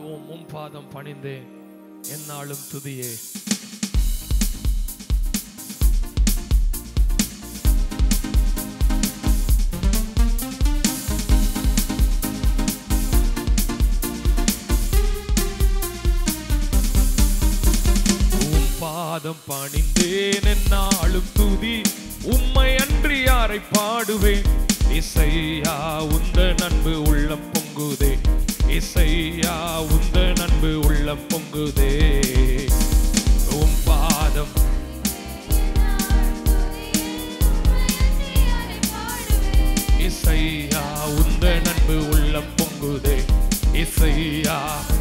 பாடுவோம் உம் பாதம் பணிந்தேன் என்னாலும் துதியே உம் பாதம் பணிந்தேன் என்னாலும் துதி உம்மை அன்றி யாரை பாடுவேன் இசையா உந்த நண்பு உள்ளம் பொங்குதே இசையா உந்த நண்பு உள்ளம் பொங்குதே உம் பாதம் இசையா உந்த நண்பு உள்ளம் பொங்குதே இசையா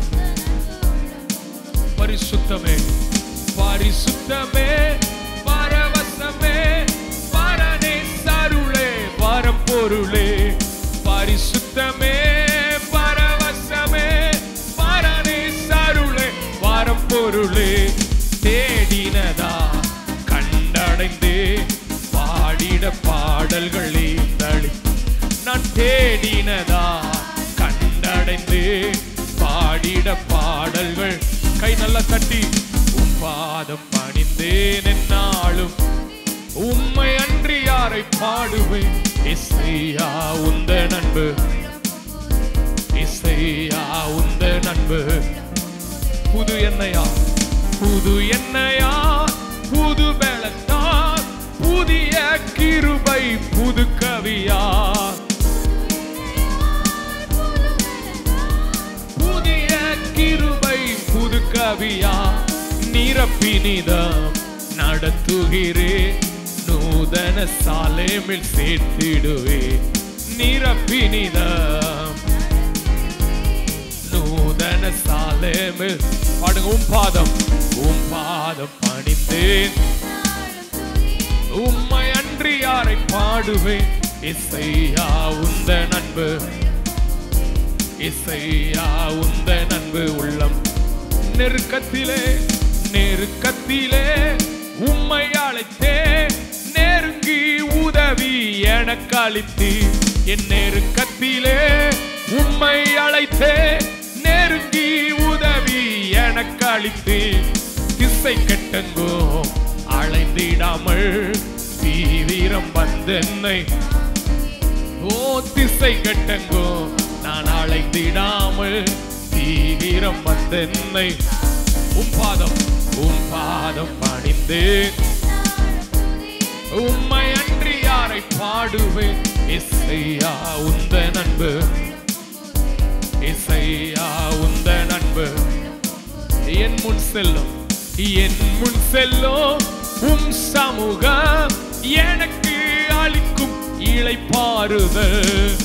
பரிசுத்தமே பரிசுத்தமே பரவசமே பரனே சருளே பரம்பொருளே பரிசுத்தமே பரவசமே பரனே சருளே பரம்பொருளே தேடினதா கண்டடைந்தே பாடிட பாடல்களே தளி நான் தேடினதா கண்டடைந்து பாடிட பாடல்கள் கை நல்லா தட்டி உம் பாதம் பணிந்தேன் என்னாலும் உம்மை அன்றி யாரை பாடுவேன் இசையா உந்த நண்பு இசையா உந்த நண்பு புது எண்ணெயா புது எண்ணெயா புது பெலத்தா புதிய கிருபை புது கவியா புதிய கிருபை புது கவியா நிரப்பினிதம் நடத்துகிறே நூதன சாலேமில் சேர்த்திடுவே நிரப்பினிதம் நூதன சாலேமில் பாடுங்க உம் பாதம் உம் பாதம் பணிந்தேன் உம்மை அன்றி யாரை பாடுவேன் இசையா உந்த நண்பு இசையா உந்த நண்பு உள்ளம் நெருக்கத்திலே நெருக்கத்திலே உம்மை அழைத்தே நெருங்கி உதவி எனக்கு அளித்தி என் நெருக்கத்திலே உம்மை அழைத்தே நெருங்கி உதவி எனக்கு அளித்தி திசை கெட்டங்கோ அழைந்திடாமல் தீவிரம் வந்தென்னை ஓ திசை கட்டங்கோ நான் அழைத்திடாமல் தீவிரம் வந்தென்னை உம் பாதம் உம் பாதம் பணிந்து உம்மை அன்றி யாரை பாடுவேன் இசையா உந்த நண்பு இசையா உந்த நண்பு என் முன் செல்லும் என் முன் செல்லும் உம் சமூகம் எனக்கு அளிக்கும் இளைப்பாறுதல்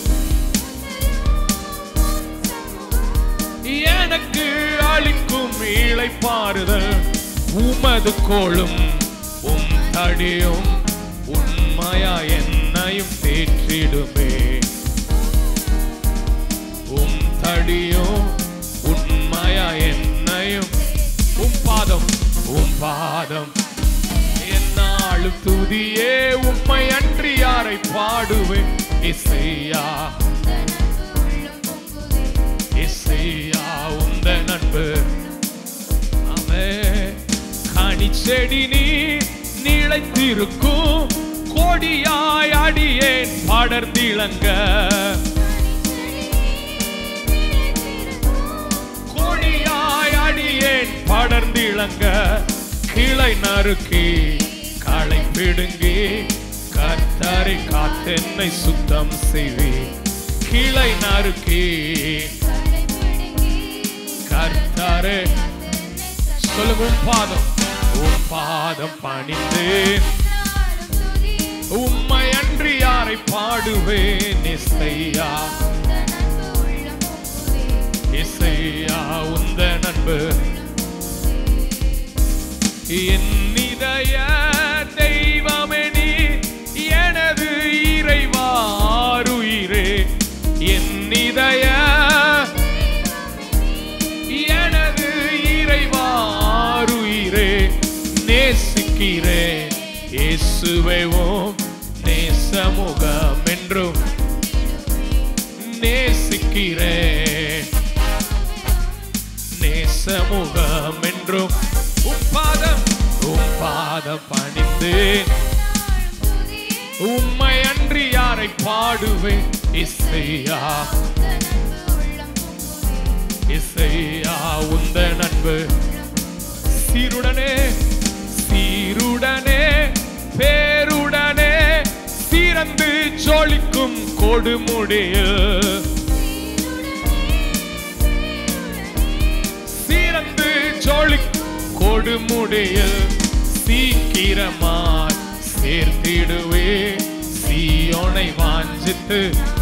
எனக்கு அளிக்கும் இளைப்பாறுதல் உமது கோளும் உம் தடியும் உண்மையா என்னையும் தேற்றிடுமே உம் தடியும் உண்மையா என்னையும் உம் பாதம் உம் பாதம் என்னாலும் துதியே உம்மை அன்றி யாரை பாடுவேன் இசையா இசையா உந்த நண்பு ஆமே கனி செடி நீ நிலைத்திருக்கும் கொடியாய் அடியேன் படர்ந்திளங்க கொடியாய் அடியேன் படர்ந்திளங்க கிளை நறுக்கி களை பிடுங்கி கர்த்தரை காத்தென்னை சுத்தம் செய்வி கிளை நறுக்கி கர்த்தரே சொல்லுங்க உம் பாதம் உம் பாதம் பணிந்து உம்மை அன்றி யாரை பாடுவேன் இசையா இசையா உந்த நண்பு என் இதய தெய்வமே நீ எனது இறைவாருயிரே என் இதய எனது இறைவாருயிரே நேசிக்கிறேன் இயேசுவைவும் நேசமுகம் என்றும் நேசிக்கிறேன் சமூகம் என்றும் உம் பாதம் உம் பாதம் பணிந்தேன் உம்மை அன்றி யாரை பாடுவேன் இசையா இசையா உந்த நண்பு சீருடனே சீருடனே பேருடனே சீரந்து ஜோலிக்கும் கொடுமுடியில் சீரந்து ஜோலி கொடுமுடியில் சீக்கிரமாய் சேர்த்திடுவே சீயோனை வாஞ்சித்து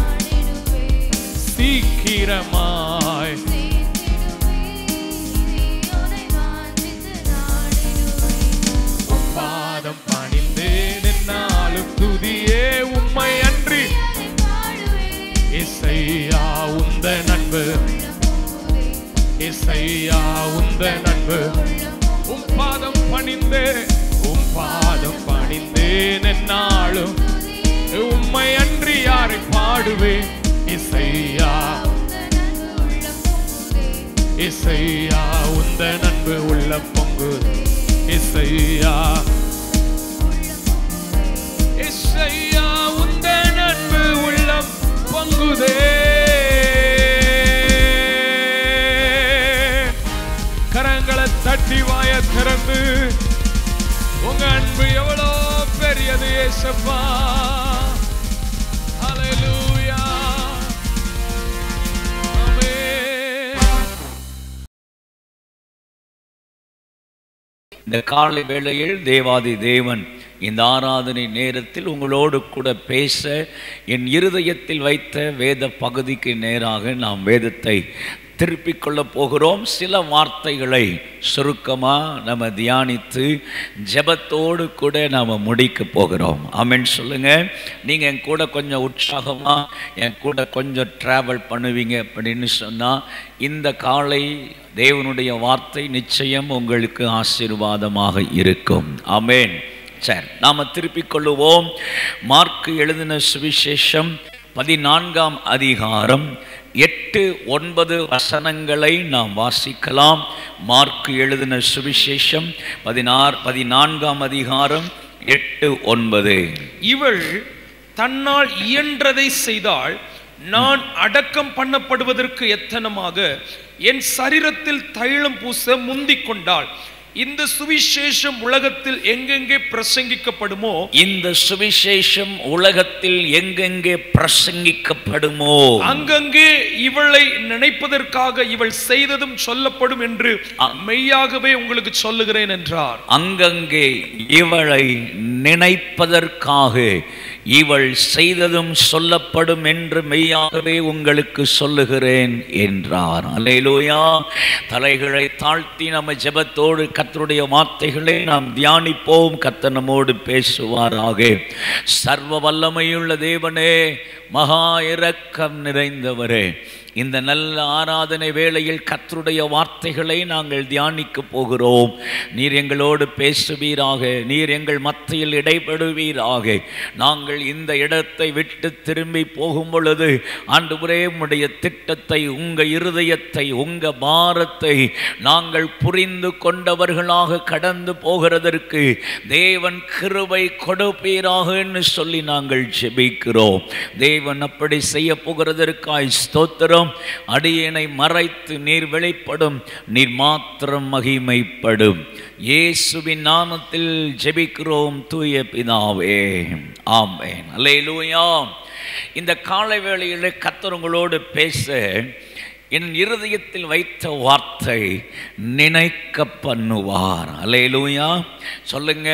சீக்கிரமாய் பாதம் பணிந்தேன் என்னாலும் துதியே உம்மை அன்றி இசையா உந்த நண்பு இசையா உந்த நண்பு உம் பாதம் பணிந்தே உம் பாதம் பணிந்தேன் என்னாலும் உம்மை அன்றி யாரை பாடுவேன் இசையா இசையா உந்த நண்பு உள்ள பொங்கு இசையா இசையா உந்த நண்பு உள்ளம் பொங்குதே கரங்களை தட்டி வாய திறந்து உங்க அன்பு எவ்வளோ பெரியது ஏசப்பா ஹalleluya ஆமென் இந்த காலை வேளையில் தேவாதி தேவன் இந்த ஆராதனை நேரத்தில் உங்களோடு கூட பேச என் இருதயத்தில் வைத்த வேத பகுதிக்கு நேராக நாம் வேதத்தை திருப்பிக் கொள்ளப் போகிறோம் சில வார்த்தைகளை சுருக்கமாக நம்ம தியானித்து ஜெபத்தோடு கூட நாம் முடிக்க போகிறோம் ஆமென் சொல்லுங்க நீங்கள் என் கூட கொஞ்சம் உற்சாகமாக என் கூட கொஞ்சம் ட்ராவல் பண்ணுவீங்க அப்படின்னு சொன்னால் இந்த காலை தேவனுடைய வார்த்தை நிச்சயம் உங்களுக்கு ஆசீர்வாதமாக இருக்கும் ஆமென் சரி நாம் திருப்பிக் கொள்ளுவோம் மார்க்கு எழுதின சுவிசேஷம் பதினான்காம் அதிகாரம் எட்டு ஒன்பது வசனங்களை நாம் வாசிக்கலாம் மார்க்கு எழுதின சுவிசேஷம் பதினாறு பதினான்காம் அதிகாரம் எட்டு ஒன்பது இவள் தன்னால் இயன்றதை செய்தால் நான் அடக்கம் பண்ணப்படுவதற்கு எத்தனமாக என் சரீரத்தில் தைலம் பூச முந்திக் கொண்டாள் இந்த சுவிசேஷம் உலகத்தில் எங்கெங்கே பிரசங்கிக்கப்படுமோ இந்த சுவிசேஷம் உலகத்தில் எங்கெங்கே பிரசங்கிக்கப்படுமோ அங்கங்கே இவளை நினைப்பதற்காக இவள் செய்ததும் சொல்லப்படும் என்று மெய்யாகவே உங்களுக்கு சொல்லுகிறேன் என்றார் அங்கங்கே இவளை நினைப்பதற்காக இவள் செய்ததும் சொல்லப்படும் என்று மெய்யாகவே உங்களுக்கு சொல்லுகிறேன் என்றார் அலையிலோயா தலைகளை தாழ்த்தி நம்ம ஜெபத்தோடு கத்தருடைய வார்த்தைகளை நாம் தியானிப்போம் கத்த நம்மோடு பேசுவாராக சர்வ வல்லமையுள்ள தேவனே மகா இரக்கம் நிறைந்தவரே இந்த நல்ல ஆராதனை வேளையில் கர்த்தருடைய வார்த்தைகளை நாங்கள் தியானிக்க போகிறோம் நீர் எங்களோடு பேசுவீராக நீர் எங்கள் மத்தியில் இடைபடுவீராக நாங்கள் இந்த இடத்தை விட்டு திரும்பி போகும் பொழுது ஆண்டவரே உம்முடைய திட்டத்தை உங்கள் இருதயத்தை உங்கள் பாரத்தை நாங்கள் புரிந்து கொண்டவர்களாக கடந்து போகிறதற்கு தேவன் கிருபை கொடுப்பீராகன்னு சொல்லி நாங்கள் ஜெபிக்கிறோம் தேவன் அப்படி செய்ய போகிறதற்காய் ஸ்தோத்திரம் அடியேனை மறைத்து நீர் வெளிப்படும் நீர் மாத்திரம் மகிமைப்படும் இயேசுவின் நாமத்தில் ஜெபிக்கிறோம் தூய பிதாவே ஆமென் அல்லேலூயா இந்த காலை வேளையிலே கர்த்தர் உங்களோடு பேச என் இருதயத்தில் வைத்த வார்த்தை நினைக்க பண்ணுவார் அலேலூயா சொல்லுங்க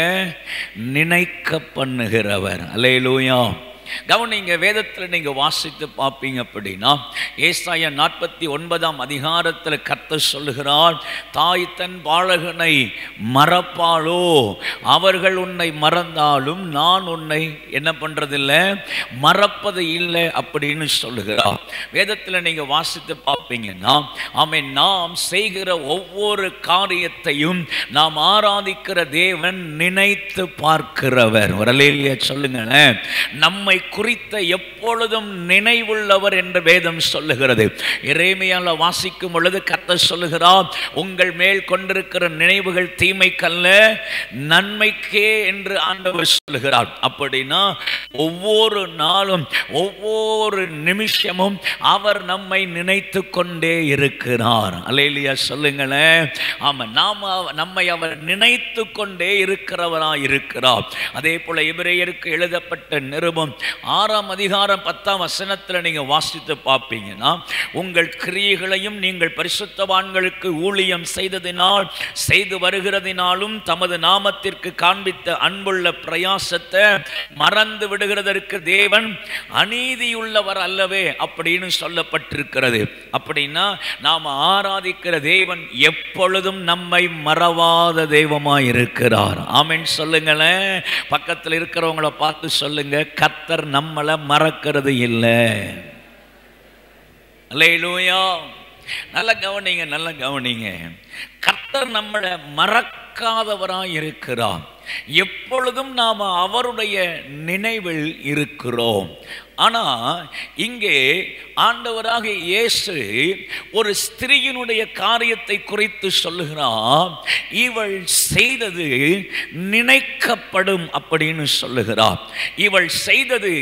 நினைக்க பண்ணுகிறவர் அலேலூயா கவனிங்க வேதத்தில் நீங்கள் வாசித்து பார்ப்பீங்க அப்படின்னா ஏசாயா நாற்பத்தி ஒன்பதாம் அதிகாரத்தில் கத்த சொல்லுகிறார் தாய் தன் பாலகனை மறப்பாளோ அவர்கள் உன்னை மறந்தாலும் நான் உன்னை என்ன பண்ணுறதில்ல மறப்பது இல்லை அப்படின்னு சொல்லுகிறார் வேதத்தில் நீங்கள் வாசித்து பார்ப்பீங்கன்னா ஆமை நாம் செய்கிற ஒவ்வொரு காரியத்தையும் நாம் ஆராதிக்கிற தேவன் நினைத்து பார்க்கிறவர் வரலையிலேயே சொல்லுங்களேன் நம்மை குறித்த எப்பொழுதும் நினைவுள்ளவர் என்று வேதம் சொல்லுகிறது இறைமையால வாசிக்கும் பொழுது கர்த்தர் சொல்லுகிறார் உங்கள் மேல் கொண்டிருக்கிற நினைவுகள் தீமைக்கல்ல நன்மைக்கே என்று ஆண்டவர் சொல்லுகிறார் அப்படின்னா ஒவ்வொரு நாளும் ஒவ்வொரு நிமிஷமும் அவர் நம்மை நினைத்து கொண்டே இருக்கிறார் அலையிலியா சொல்லுங்களேன் ஆமா நாம அவ- நம்மை அவர் நினைத்து கொண்டே இருக்கிறவராய் இருக்கிறார் அதே போல எபிரேயருக்கு எழுதப்பட்ட நிருபம் ஆறாம் அதிகாரம் பத்தாம் வசனத்துல நீங்க வாசித்து பார்ப்பீங்கன்னா உங்கள் கிரியைகளையும் நீங்கள் பரிசுத்தவான்களுக்கு ஊழியம் செய்ததினால் செய்து வருகிறதினாலும் தமது நாமத்திற்கு காண்பித்த அன்புள்ள பிரயாசத்தை மறந்து விடுகிறதற்கு தேவன் அநீதியுள்ளவர் அல்லவே அப்படின்னு சொல்லப்பட்டிருக்கிறது அப்படின்னா நாம் ஆராதிக்கிற தேவன் எப்பொழுதும் நம்மை மறவாத தெய்வமாய் இருக்கிறார் ஆமென் சொல்லுங்களேன் பக்கத்தில் இருக்கிறவங்கள பார்த்து சொல்லுங்க கர்த்தர் நம்மளை மறக்கிறது இல்லை அல்லேலூயா நல்ல கவனிங்க நல்ல கவனிங்க கர்த்தர் நம்மளை மறக்காதவராய் இருக்கிறார் எப்பொழுதும் நாம் அவருடைய நினைவில் இருக்கிறோம் ஆனா இங்கே ஆண்டவராக இயேசு ஒரு ஸ்திரீயினுடைய காரியத்தை குறித்து சொல்லுகிறார் இவள் செய்தது நினைக்கப்படும் அப்படின்னு சொல்லுகிறார் இவள் செய்தது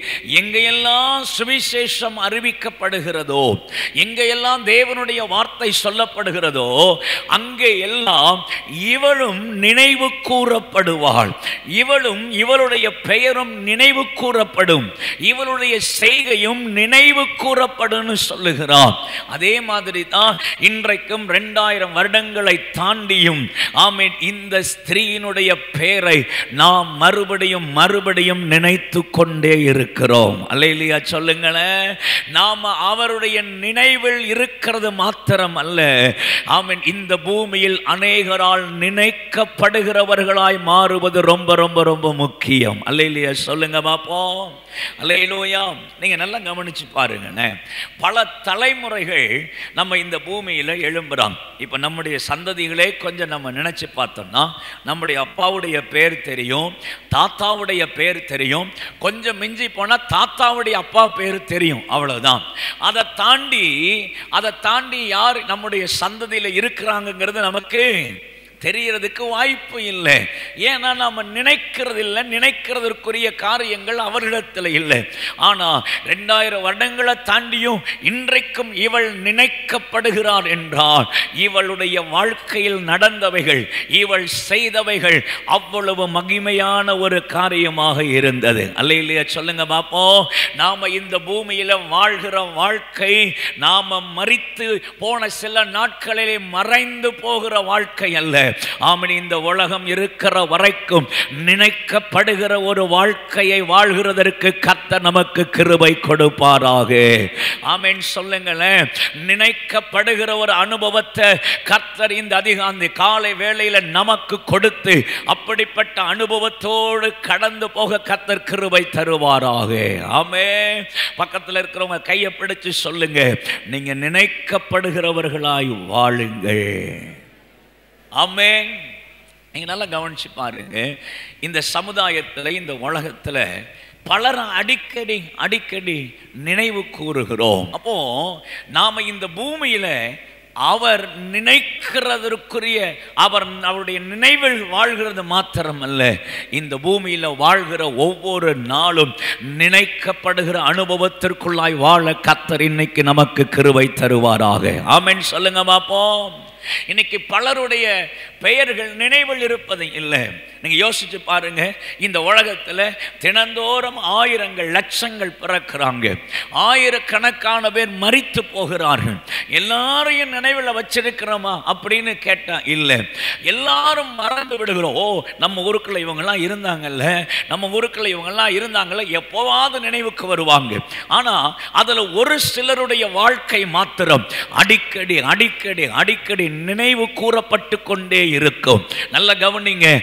எங்கெல்லாம் சுவிசேஷம் அறிவிக்கப்படுகிறதோ எங்கெல்லாம் தேவனுடைய வார்த்தை சொல்லப்படுகிறதோ அங்கே எல்லாம் இவளும் நினைவு கூறப்படுவாள் இவளும் இவளுடைய பெயரும் நினைவு கூறப்படும் இவளுடைய செய்கையும் நினைவு கூறப்படும் சொல்லுகிறார் அதே மாதிரி தான் இன்றைக்கும் ரெண்டாயிரம் வருடங்களை தாண்டியும் ஆமீன் இந்த ஸ்திரீயினுடைய பெயரை நாம் மறுபடியும் மறுபடியும் நினைத்து கொண்டே இருக்கிறோம் அல்லையா சொல்லுங்களேன் நாம அவருடைய நினைவில் இருக்கிறது மாத்திரம் அல்ல ஆமீன் இந்த பூமியில் அநேகரால் நினைக்கப்படுகிறவர்களாய் மாறுவது ரொம்ப ரொம்ப ரொம்ப முக்கியம் அல்லையா சொல்லுங்க பாப்போம் அல்லையிலோயா நீங்க நல்லா கவனிச்சு பாருங்கண்ணே பல தலைமுறைகள் நம்ம இந்த பூமியில எழும்புறாங்க இப்ப நம்முடைய சந்ததிகளே கொஞ்சம் நம்ம நினைச்சு பார்த்தோம்னா நம்முடைய அப்பாவுடைய பேர் தெரியும் தாத்தாவுடைய பேர் தெரியும் கொஞ்சம் மிஞ்சி போனா தாத்தாவுடைய அப்பா பேர் தெரியும் அவ்வளவுதான் அதை தாண்டி அதை தாண்டி யார் நம்முடைய சந்ததியில இருக்கிறாங்கங்கிறது நமக்கு தெரியறதுக்கு வாய்ப்பு இல்லை ஏன்னா நாம நினைக்கிறது இல்லை நினைக்கிறதற்குரிய காரியங்கள் அவரிடத்தில் இல்லை ஆனா ரெண்டாயிரம் வருடங்களை தாண்டியும் இன்றைக்கும் இவள் நினைக்கப்படுகிறார் என்றால் இவளுடைய வாழ்க்கையில் நடந்தவைகள் இவள் செய்தவைகள் அவ்வளவு மகிமையான ஒரு காரியமாக இருந்தது அல்ல இல்லையா சொல்லுங்க பாப்போம் நாம இந்த பூமியில வாழ்கிற வாழ்க்கை நாம மறித்து போன சில நாட்களிலே மறைந்து போகிற வாழ்க்கை அல்ல ஆமன் இந்த உலகம் இருக்கிற வரைக்கும் நினைக்கப்படுகிற ஒரு வாழ்க்கையை வாழ்கிறதற்கு கத்த நமக்கு கிருபை கொடுப்பாராக ஆமென் சொல்லுங்களேன் நினைக்கப்படுகிற ஒரு அனுபவத்தை கர்த்தர் இந்த அதிகாந்தி காலை வேளையில நமக்கு கொடுத்து அப்படிப்பட்ட அனுபவத்தோடு கடந்து போக கர்த்தர் கிருபை தருவாராக ஆமே பக்கத்தில் இருக்கிறவங்க கையை பிடிச்சு சொல்லுங்க நீங்க நினைக்கப்படுகிறவர்களாய் வாழுங்கள் ஆமென் நீங்க நல்லா கவனிச்சு பாருங்க இந்த சமுதாயத்தில் இந்த உலகத்துல பலர் அடிக்கடி அடிக்கடி நினைவு கூறுகிறோம் அப்போ நாம இந்த பூமியில அவர் நினைக்கிறதற்குரிய அவர் அவருடைய நினைவில் வாழ்கிறது மாத்திரமல்ல இந்த பூமியில வாழ்கிற ஒவ்வொரு நாளும் நினைக்கப்படுகிற அனுபவத்திற்குள்ளாய் வாழ கத்தர் இன்னைக்கு நமக்கு கிருபை தருவாராக ஆமென் சொல்லுங்க பாப்போம் இன்னைக்கு பலருடைய பெயர்கள் நினைவில் இருப்பது இல்லை நீங்க யோசிச்சு பாருங்க இந்த உலகத்துல தினந்தோறும் ஆயிரங்கள் லட்சங்கள் பிறக்கிறாங்க ஆயிரக்கணக்கான பேர் மரித்து போகிறார்கள் எல்லாரையும் நினைவில் வச்சிருக்கிறோமா அப்படின்னு கேட்டா இல்லை எல்லாரும் மறந்து விடுகிறோம் ஓ நம்ம ஊருக்குள்ள இவங்கெல்லாம் இருந்தாங்கல்ல நம்ம ஊருக்குள்ள இவங்கெல்லாம் இருந்தாங்கல்ல எப்போவாவது நினைவுக்கு வருவாங்க ஆனா அதுல ஒரு சிலருடைய வாழ்க்கை மாத்திரம் அடிக்கடி அடிக்கடி அடிக்கடி நினைவு கூறப்பட்டு கொண்டே இருக்கும் நல்ல கவனிங்க அப்ப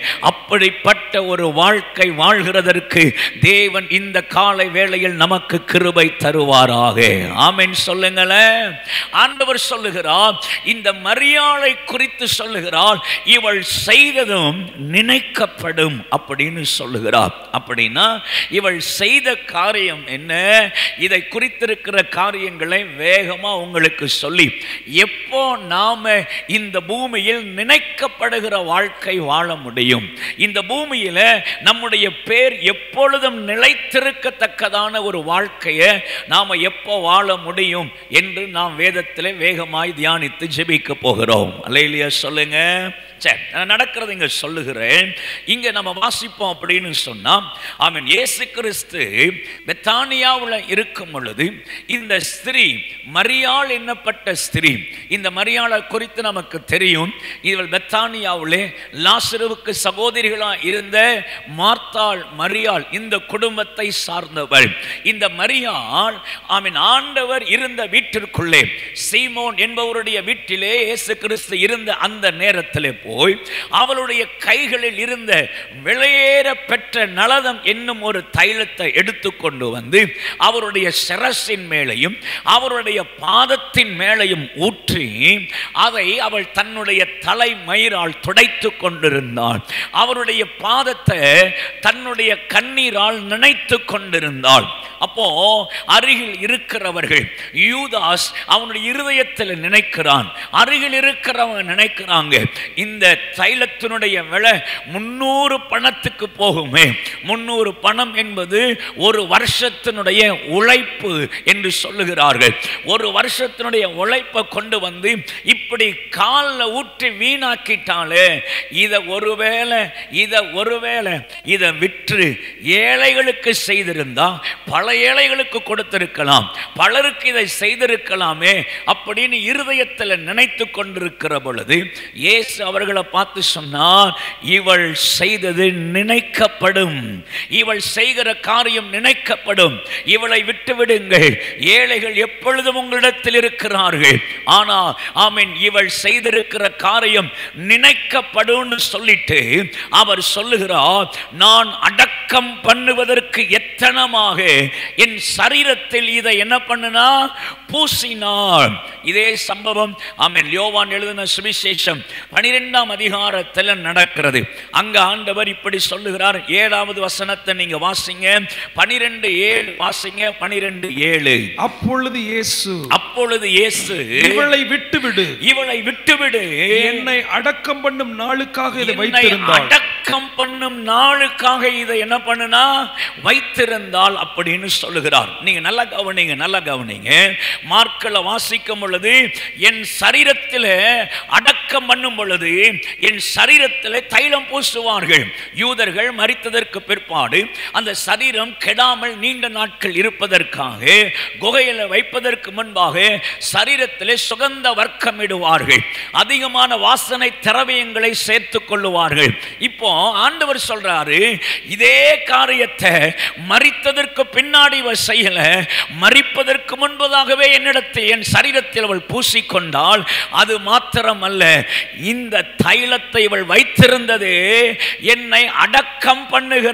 அப்படிப்பட்ட ஒரு வாழ்க்கை வாழ்கிறதற்கு தேவன் இந்த காலை வேளையில் நமக்கு கிருபை தருவாராக ஆமென் சொல்லுங்களேன் ஆண்டவர் சொல்லுகிறார் இந்த மரியாளை குறித்து சொல்லுகிறார் இவள் செய்ததும் நினைக்கப்படும் அப்படின்னு சொல்லுகிறார் அப்படின்னா இவள் செய்த காரியம் என்ன இதை குறித்திருக்கிற காரியங்களை வேகமா உங்களுக்கு சொல்லி எப்போ நாம இந்த பூமியில் நினைக்கப்படுகிற வாழ்க்கை வாழ முடியும் இந்த பூமியில நம்முடைய பேர் எப்பொழுதும் நிலைத்திருக்கத்தக்கதான ஒரு வாழ்க்கையை நாம எப்போ வாழ முடியும் என்று நாம் வேதத்தில் வேகமாய் தியானித்து ஜெபிக்க போகிறோம் அல்லையிலையா சொல்லுங்க சரி நான் நடக்கிறது இங்க சொல்லுகிறேன் இங்க நம்ம வாசிப்போம் அப்படின்னு சொன்னா ஆமென் இயேசு கிறிஸ்து பெத்தானியாவுல இருக்கும் பொழுது இந்த ஸ்திரீ மரியாள் என்னப்பட்ட ஸ்திரீ இந்த மரியாளை குறித்து நமக்கு தெரியும் இவள் பெத்தானியாவிலே லாசருவுக்கு சகோதரிகளா இருந்த மார்த்தாள் மரியாள் இந்த குடும்பத்தை சார்ந்தவள் இந்த மரியாள் ஆமென் ஆண்டவர் இருந்த வீட்டிற்குள்ளே சீமோன் என்பவருடைய வீட்டிலே இயேசு கிறிஸ்து இருந்த அந்த நேரத்திலே போய் அவளுடைய கைகளில் இருந்த விலையேற பெற்ற நலதம் என்னும் ஒரு தைலத்தை எடுத்துக்கொண்டு வந்து அவருடைய சிரசின் மேலையும் அவருடைய பாதத்தின் மேலையும் ஊற்றி அதை அவள் தன்னுடைய தலை மயிரால் துடைத்து கொண்டிருந்தாள் அவருடைய பாதத்தை தன்னுடைய கண்ணீரால் நினைத்து கொண்டிருந்தாள் அப்போ அருகில் இருக்கிறவர்கள் யூதாஸ் அவனுடைய இருதயத்தில் நினைக்கிறான் அருகில் இருக்கிறவங்க நினைக்கிறாங்க இந்த தைலத்தினுடைய விலை முன்னூறு பணத்துக்கு போகுமே முன்னூறு பணம் என்பது ஒரு வருஷத்தினுடைய உழைப்பு என்று சொல்லுகிறார்கள் ஒரு வருஷத்தினுடைய உழைப்பை கொண்டு வந்து இப்படி காலில் ஊற்றி வீணாக்கிட்டாலே இதை ஒருவேளை இதை ஒருவேளை இதை விற்று ஏழைகளுக்கு செய்திருந்தா பல ஏழைகளுக்கு கொடுத்திருக்கலாம் பலருக்கு இதை செய்திருக்கலாமே அப்படின்னு இருதயத்தில் நினைத்து கொண்டிருக்கிற பொழுது இயேசு அவர்களை பார்த்து சொன்னார் இவள் செய்தது நினைக்கப்படும் இவள் செய்கிற காரியம் நினைக்கப்படும் இவளை விட்டு விடுங்கள் ஏழைகள் எப்பொழுதும் உங்களிடத்தில் இருக்கிறார்கள் ஆனால் ஆமென் இவள் செய்திருக்கிற காரியம் நினைக்கப்படும் சொல்லிட்டு அவர் சொல்லுகிறார் நான் அடக்கம் பண்ணுவதற்கு எத்தனமாக என் சரீரத்தில் இதை என்ன பண்ணுனா பூசினாள் இதே சம்பவம் ஆமென் யோவான் எழுதின சுவிசேஷம் பனிரெண்டாம் அதிகாரத்தில் நடக்கிறது அங்க ஆண்டவர் இப்படி சொல்லுகிறார் ஏழாவது வசனத்தை நீங்க வாசிங்க பனிரெண்டு ஏழு வாசிங்க பனிரெண்டு ஏழு அப்பொழுது இயேசு அப்பொழுது இயேசு இவளை விட்டுவிடு இவளை விட்டுவிடு என்னை அடக்கம் பண்ணும் நாளுக்காக இதை என்னை வைத்திருந்தாள் அடக்கம் பண்ணும் நாளுக்காக இதை என்ன பண்ணுனா வைத்திருந்தால் அப்படின்னு சொல்லுகிறார் நீங்க நல்லா கவனிங்க நல்லா கவனிங்க மார்க்களை வாசிக்கும் பொழுது என் சரீரத்தில் அடக்கம் பண்ணும் பொழுது என் சரீரத்தில் தைலம் பூசுவார்கள் யூதர்கள் மரித்ததற்கு பிற்பாடு அந்த சரீரம் கெடாமல் நீண்ட நாட்கள் இருப்பதற்காக குகையில் வைப்பதற்கு முன்பாக சரீரத்திலே சுகந்த வர்க்கமிடுவார்கள் அதிகமான வாசனை திரவியங்களை சேர்த்துக் கொள்ளுவார்கள் இப்போ ஆண்டவர் சொல்றாரு இதே காரியத்தை மரித்ததற்கு பின்னாடி இவள் செய்யல மரிப்பதற்கு முன்பதாகவே என்னிடத்தில் என் சரீரத்தில் அவள் பூசிக்கொண்டால் அது மாத்திரமல்ல இந்த தைலத்தை இவள் வைத்திருந்தது என்னை அடக்கம் பண்ணுகிற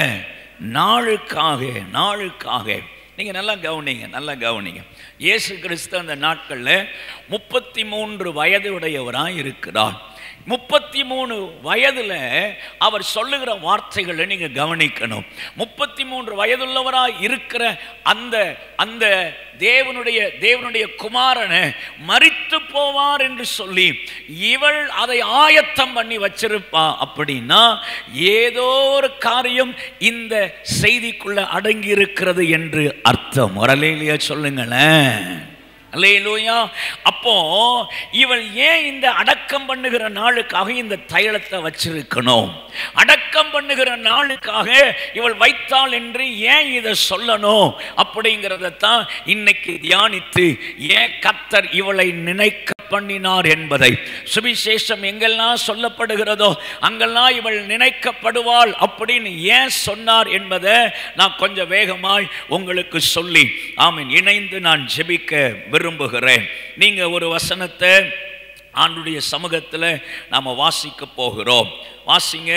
நாளுக்காக நாளுக்காக நீங்க நல்லா கவனிங்க நல்லா கவனிங்க இயேசு கிறிஸ்து அந்த நாட்களில் முப்பத்தி மூன்று வயது உடையவராக இருக்கிறார் முப்பத்தி மூணு வயதுல அவர் சொல்லுகிற வார்த்தைகளை நீங்க கவனிக்கணும் முப்பத்தி மூன்று வயதுள்ளவராய் இருக்கிற அந்த அந்த தேவனுடைய தேவனுடைய குமாரனை மரித்து போவார் என்று சொல்லி இவள் அதை ஆயத்தம் பண்ணி வச்சிருப்பா அப்படின்னா ஏதோ ஒரு காரியம் இந்த செய்திக்குள்ள அடங்கி இருக்கிறது என்று அர்த்தம் வரலையிலேயே சொல்லுங்களேன் அல்லேலூயா அப்போ இவள் ஏன் இந்த அடக்கம் பண்ணுகிற நாளுக்காக இந்த தைலத்தை வச்சிருக்கணும் அடக்கம் பண்ணுகிற நாளுக்காக இவள் வைத்தாள் என்று ஏன் இதை சொல்லணும் அப்படிங்கிறத தான் இன்னைக்கு தியானித்து ஏன் கத்தர் இவளை நினைக்க பண்ணினார் என்பதை சுவிசேஷம் எங்கெல்லாம் சொல்லப்படுகிறதோ அங்கெல்லாம் இவள் நினைக்கப்படுவாள் அப்படின்னு ஏன் சொன்னார் என்பதை நான் கொஞ்சம் வேகமாய் உங்களுக்கு சொல்லி ஆமீன் இணைந்து நான் ஜெபிக்க விரும்புகிறேன் நீங்க ஒரு வசனத்தை ஆண்டுடைய சமூகத்தில் நாம் வாசிக்க போகிறோம் வாசிங்க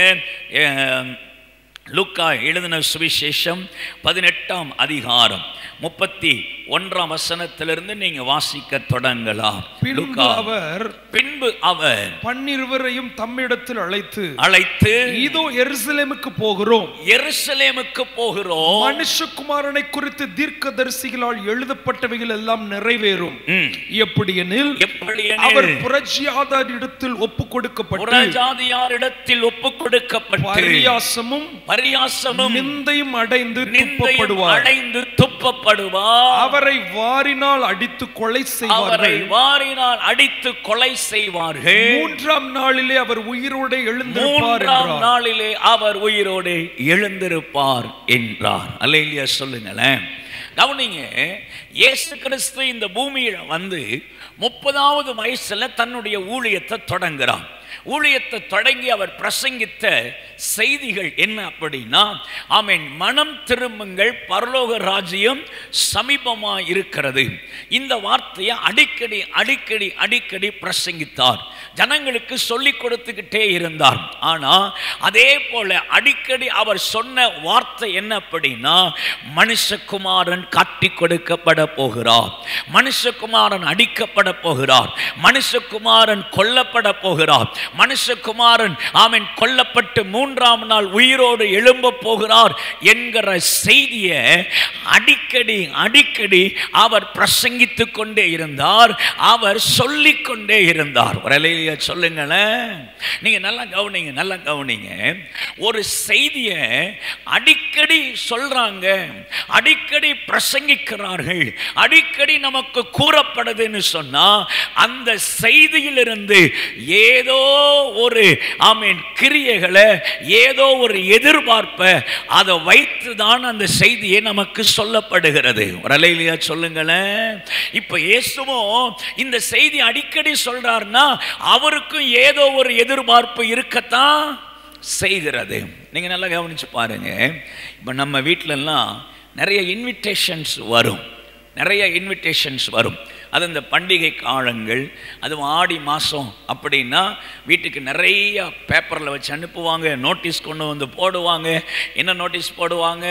அஹ், லூக்கா எழுதின சுவிசேஷம் பதினெட்டாம் அதிகாரம் முப்பத்தி ஒன்றாம் வசனத்திலிருந்து நீங்க வாசிக்க தொடங்கலாம் பின்பு லூக்கா. அவர் பின்பு அவர் பன்னிருவரையும் தம்மிடத்தில் அழைத்து அழைத்து இதோ எருசலேமுக்கு போகிறோம் எருசலேமுக்கு போகிறோம் மனுஷகுமாரனை குறித்து தீர்க்கதரிசிகளால் எழுதப்பட்டவைகள் எல்லாம் நிறைவேறும் ம். எப்படி எனில் எப்படி அவர் எனில் புரட்சியாதாரிடத்தில் ஒப்பு கொடுக்கப்பட்டு புறஜாதியாரிடத்தில் ஒப்பு கொடுக்கப்பட்டு பரியாசமும் பரியாசமும் நிந்தையும் அடைந்து நிந்தையும் துப்பப்படுவார் அடைந்து துப்பப்படுவார் அவரை வாரினால் அடித்து கொலை அவரை செய்வார்கள் வாரினால் அடித்து கொலை செய்வார்கள் மூன்றாம் நாளிலே அவர் உயிரோடு எழுந்திருப்பார் மூன்றாம் என்றார் நாளிலே அவர் உயிரோடு எழுந்திருப்பார் என்றார் அல்லையா சொல்லுங்களேன் கவனிங்க இயேசு கிறிஸ்து இந்த பூமியில வந்து முப்பதாவது வயசுல தன்னுடைய ஊழியத்தை தொடங்குறார் ஊழியத்தை தொடங்கி அவர் பிரசங்கித்த செய்திகள் என்ன அப்படின்னா ஆமென் மனம் திரும்புங்கள் பரலோக ராஜ்யம் சமீபமா இருக்கிறது இந்த வார்த்தையை அடிக்கடி அடிக்கடி அடிக்கடி பிரசங்கித்தார் ஜனங்களுக்கு சொல்லிக் கொடுத்துக்கிட்டே இருந்தார் ஆனா அதே போல அடிக்கடி அவர் சொன்ன வார்த்தை என்ன அப்படின்னா மனுஷகுமாரன் காட்டி கொடுக்கப்பட போகிறார் மனுஷகுமாரன் அடிக்கப்பட போகிறார் மனுஷகுமாரன் கொல்லப்பட போகிறார் மனுஷகுமாரன் ஆமென் கொல்லப்பட்டு மூன்றாம் நாள் உயிரோடு எழும்ப போகிறார் என்கிற செய்தியை அடிக்கடி அடிக்கடி அவர் பிரசங்கித்துக் கொண்டே இருந்தார் அவர் சொல்லிக் கொண்டே இருந்தார் ஒரு அலையிலேயே சொல்லுங்களேன் நீங்க நல்லா கவனிங்க நல்லா கவனிங்க ஒரு செய்தியை அடிக்கடி சொல்றாங்க அடிக்கடி பிரசங்கிக்கிறார்கள் அடிக்கடி நமக்கு கூறப்படுதுன்னு சொன்னா அந்த செய்தியிலிருந்து ஏதோ ஒரு ஆமீன் கிரியைகளை ஏதோ ஒரு எதிர்பார்ப்பை அதை வைத்து தான் அந்த செய்தியை நமக்கு சொல்லப்படுகிறது ஒரு அலையிலையா சொல்லுங்களேன் இப்ப இயேசுவும் இந்த செய்தி அடிக்கடி சொல்றாருன்னா அவருக்கும் ஏதோ ஒரு எதிர்பார்ப்பு இருக்கத்தான் செய்கிறது நீங்க நல்லா கவனிச்சு பாருங்க இப்ப நம்ம வீட்டிலலாம் நிறைய இன்விடேஷன்ஸ் வரும் நிறைய இன்விடேஷன்ஸ் வரும் அது இந்த பண்டிகை காலங்கள் அதுவும் ஆடி மாதம் அப்படின்னா வீட்டுக்கு நிறைய பேப்பரில் வச்சு அனுப்புவாங்க நோட்டீஸ் கொண்டு வந்து போடுவாங்க என்ன நோட்டீஸ் போடுவாங்க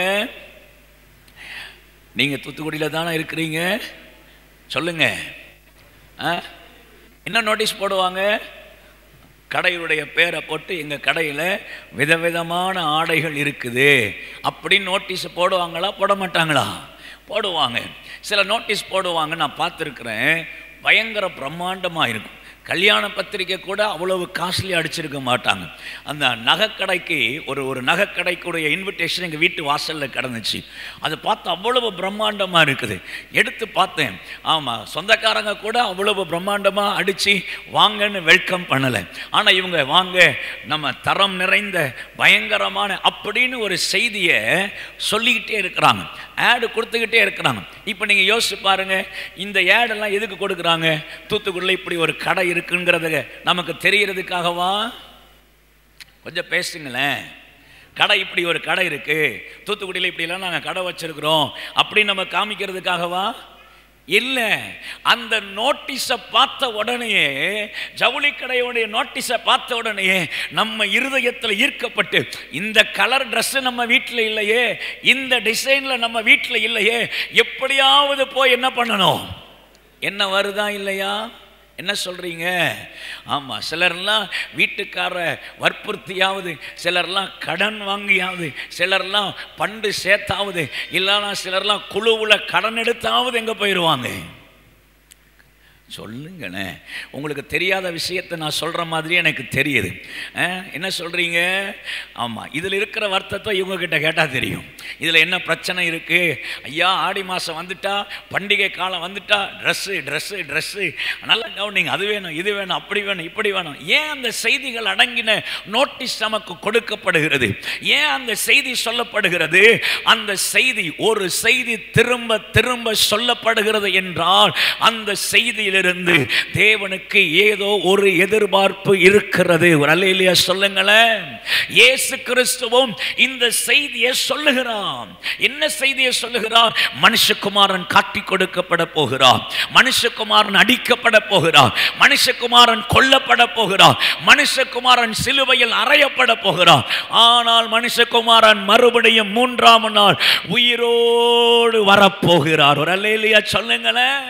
நீங்கள் தூத்துக்குடியில் தானே இருக்கிறீங்க சொல்லுங்க ஆ என்ன நோட்டீஸ் போடுவாங்க கடையுடைய பேரை போட்டு எங்கள் கடையில் விதவிதமான ஆடைகள் இருக்குது அப்படின்னு நோட்டீஸ் போடுவாங்களா போட மாட்டாங்களா போடுவாங்க சில நோட்டீஸ் போடுவாங்க நான் பார்த்துருக்குறேன் பயங்கர பிரம்மாண்டமாக இருக்கும் கல்யாண பத்திரிக்கை கூட அவ்வளவு காஸ்ட்லி அடிச்சிருக்க மாட்டாங்க அந்த நகைக்கடைக்கு ஒரு ஒரு நகைக்கடைக்குடைய இன்விடேஷன் எங்கள் வீட்டு வாசலில் கிடந்துச்சு அதை பார்த்து அவ்வளவு பிரம்மாண்டமாக இருக்குது எடுத்து பார்த்தேன் ஆமாம் சொந்தக்காரங்க கூட அவ்வளவு பிரம்மாண்டமாக அடித்து வாங்கன்னு வெல்கம் பண்ணலை ஆனால் இவங்க வாங்க நம்ம தரம் நிறைந்த பயங்கரமான அப்படின்னு ஒரு செய்தியை சொல்லிக்கிட்டே இருக்கிறாங்க ஆடு கொடுத்துக்கிட்டே இருக்கிறாங்க இப்போ நீங்கள் யோசிச்சு பாருங்க இந்த ஏடெல்லாம் எதுக்கு கொடுக்குறாங்க தூத்துக்குடியில் இப்படி ஒரு கடை இருக்குங்கிறத நமக்கு தெரியறதுக்காகவா கொஞ்சம் பேசுங்களேன் கடை இப்படி ஒரு கடை இருக்கு தூத்துக்குடியில் இப்படிலாம் நாங்கள் கடை வச்சிருக்கிறோம் அப்படின்னு நம்ம காமிக்கிறதுக்காகவா இல்லை அந்த நோட்டீஸை பார்த்த உடனே ஜவுளி கடையோடைய நோட்டீஸை பார்த்த உடனே நம்ம இருதயத்தில் ஈர்க்கப்பட்டு இந்த கலர் Dress நம்ம வீட்டில் இல்லையே இந்த டிசைனில் நம்ம வீட்டில் இல்லையே எப்படியாவது போய் என்ன பண்ணணும் என்ன வருதா இல்லையா என்ன சொல்றீங்க ஆமாம் சிலர்லாம் வீட்டுக்கார வற்புறுத்தியாவது சிலர்லாம் கடன் வாங்கியாவது சிலர்லாம் பண்டு சேர்த்தாவது இல்லைன்னா சிலர்லாம் குழுவில் கடன் எடுத்தாவது எங்கே போயிடுவாங்க சொல்லுங்கண்ணே உங்களுக்கு தெரியாத விஷயத்தை நான் சொல்கிற மாதிரி எனக்கு தெரியுது ஆ, என்ன சொல்கிறீங்க ஆமாம் இதில் இருக்கிற வருத்தத்தை இவங்க கிட்ட கேட்டால் தெரியும் இதில் என்ன பிரச்சனை இருக்குது ஐயா ஆடி மாதம் வந்துட்டா பண்டிகை காலம் வந்துட்டா ட்ரெஸ்ஸு ட்ரெஸ்ஸு ட்ரெஸ்ஸு நல்லா கவனிங்க அது வேணும் இது வேணும் அப்படி வேணும் இப்படி வேணும் ஏன் அந்த செய்திகள் அடங்கின நோட்டீஸ் நமக்கு கொடுக்கப்படுகிறது ஏன் அந்த செய்தி சொல்லப்படுகிறது அந்த செய்தி ஒரு செய்தி திரும்ப திரும்ப சொல்லப்படுகிறது என்றால் அந்த செய்தியிலிருந்து செய்தியிலிருந்து தேவனுக்கு ஏதோ ஒரு எதிர்பார்ப்பு இருக்கிறது ஒரு அல்லையிலேயே சொல்லுங்களேன் இயேசு கிறிஸ்துவும் இந்த செய்தியை சொல்லுகிறான் என்ன செய்தியை சொல்லுகிறார் மனுஷகுமாரன் காட்டி கொடுக்கப்பட போகிறார் மனுஷகுமாரன் அடிக்கப்பட போகிறார் மனுஷகுமாரன் கொல்லப்பட போகிறார் மனுஷகுமாரன் சிலுவையில் அறையப்பட போகிறார் ஆனால் மனுஷகுமாரன் மறுபடியும் மூன்றாம் நாள் உயிரோடு வரப்போகிறார் ஒரு அல்லையிலேயே சொல்லுங்களேன்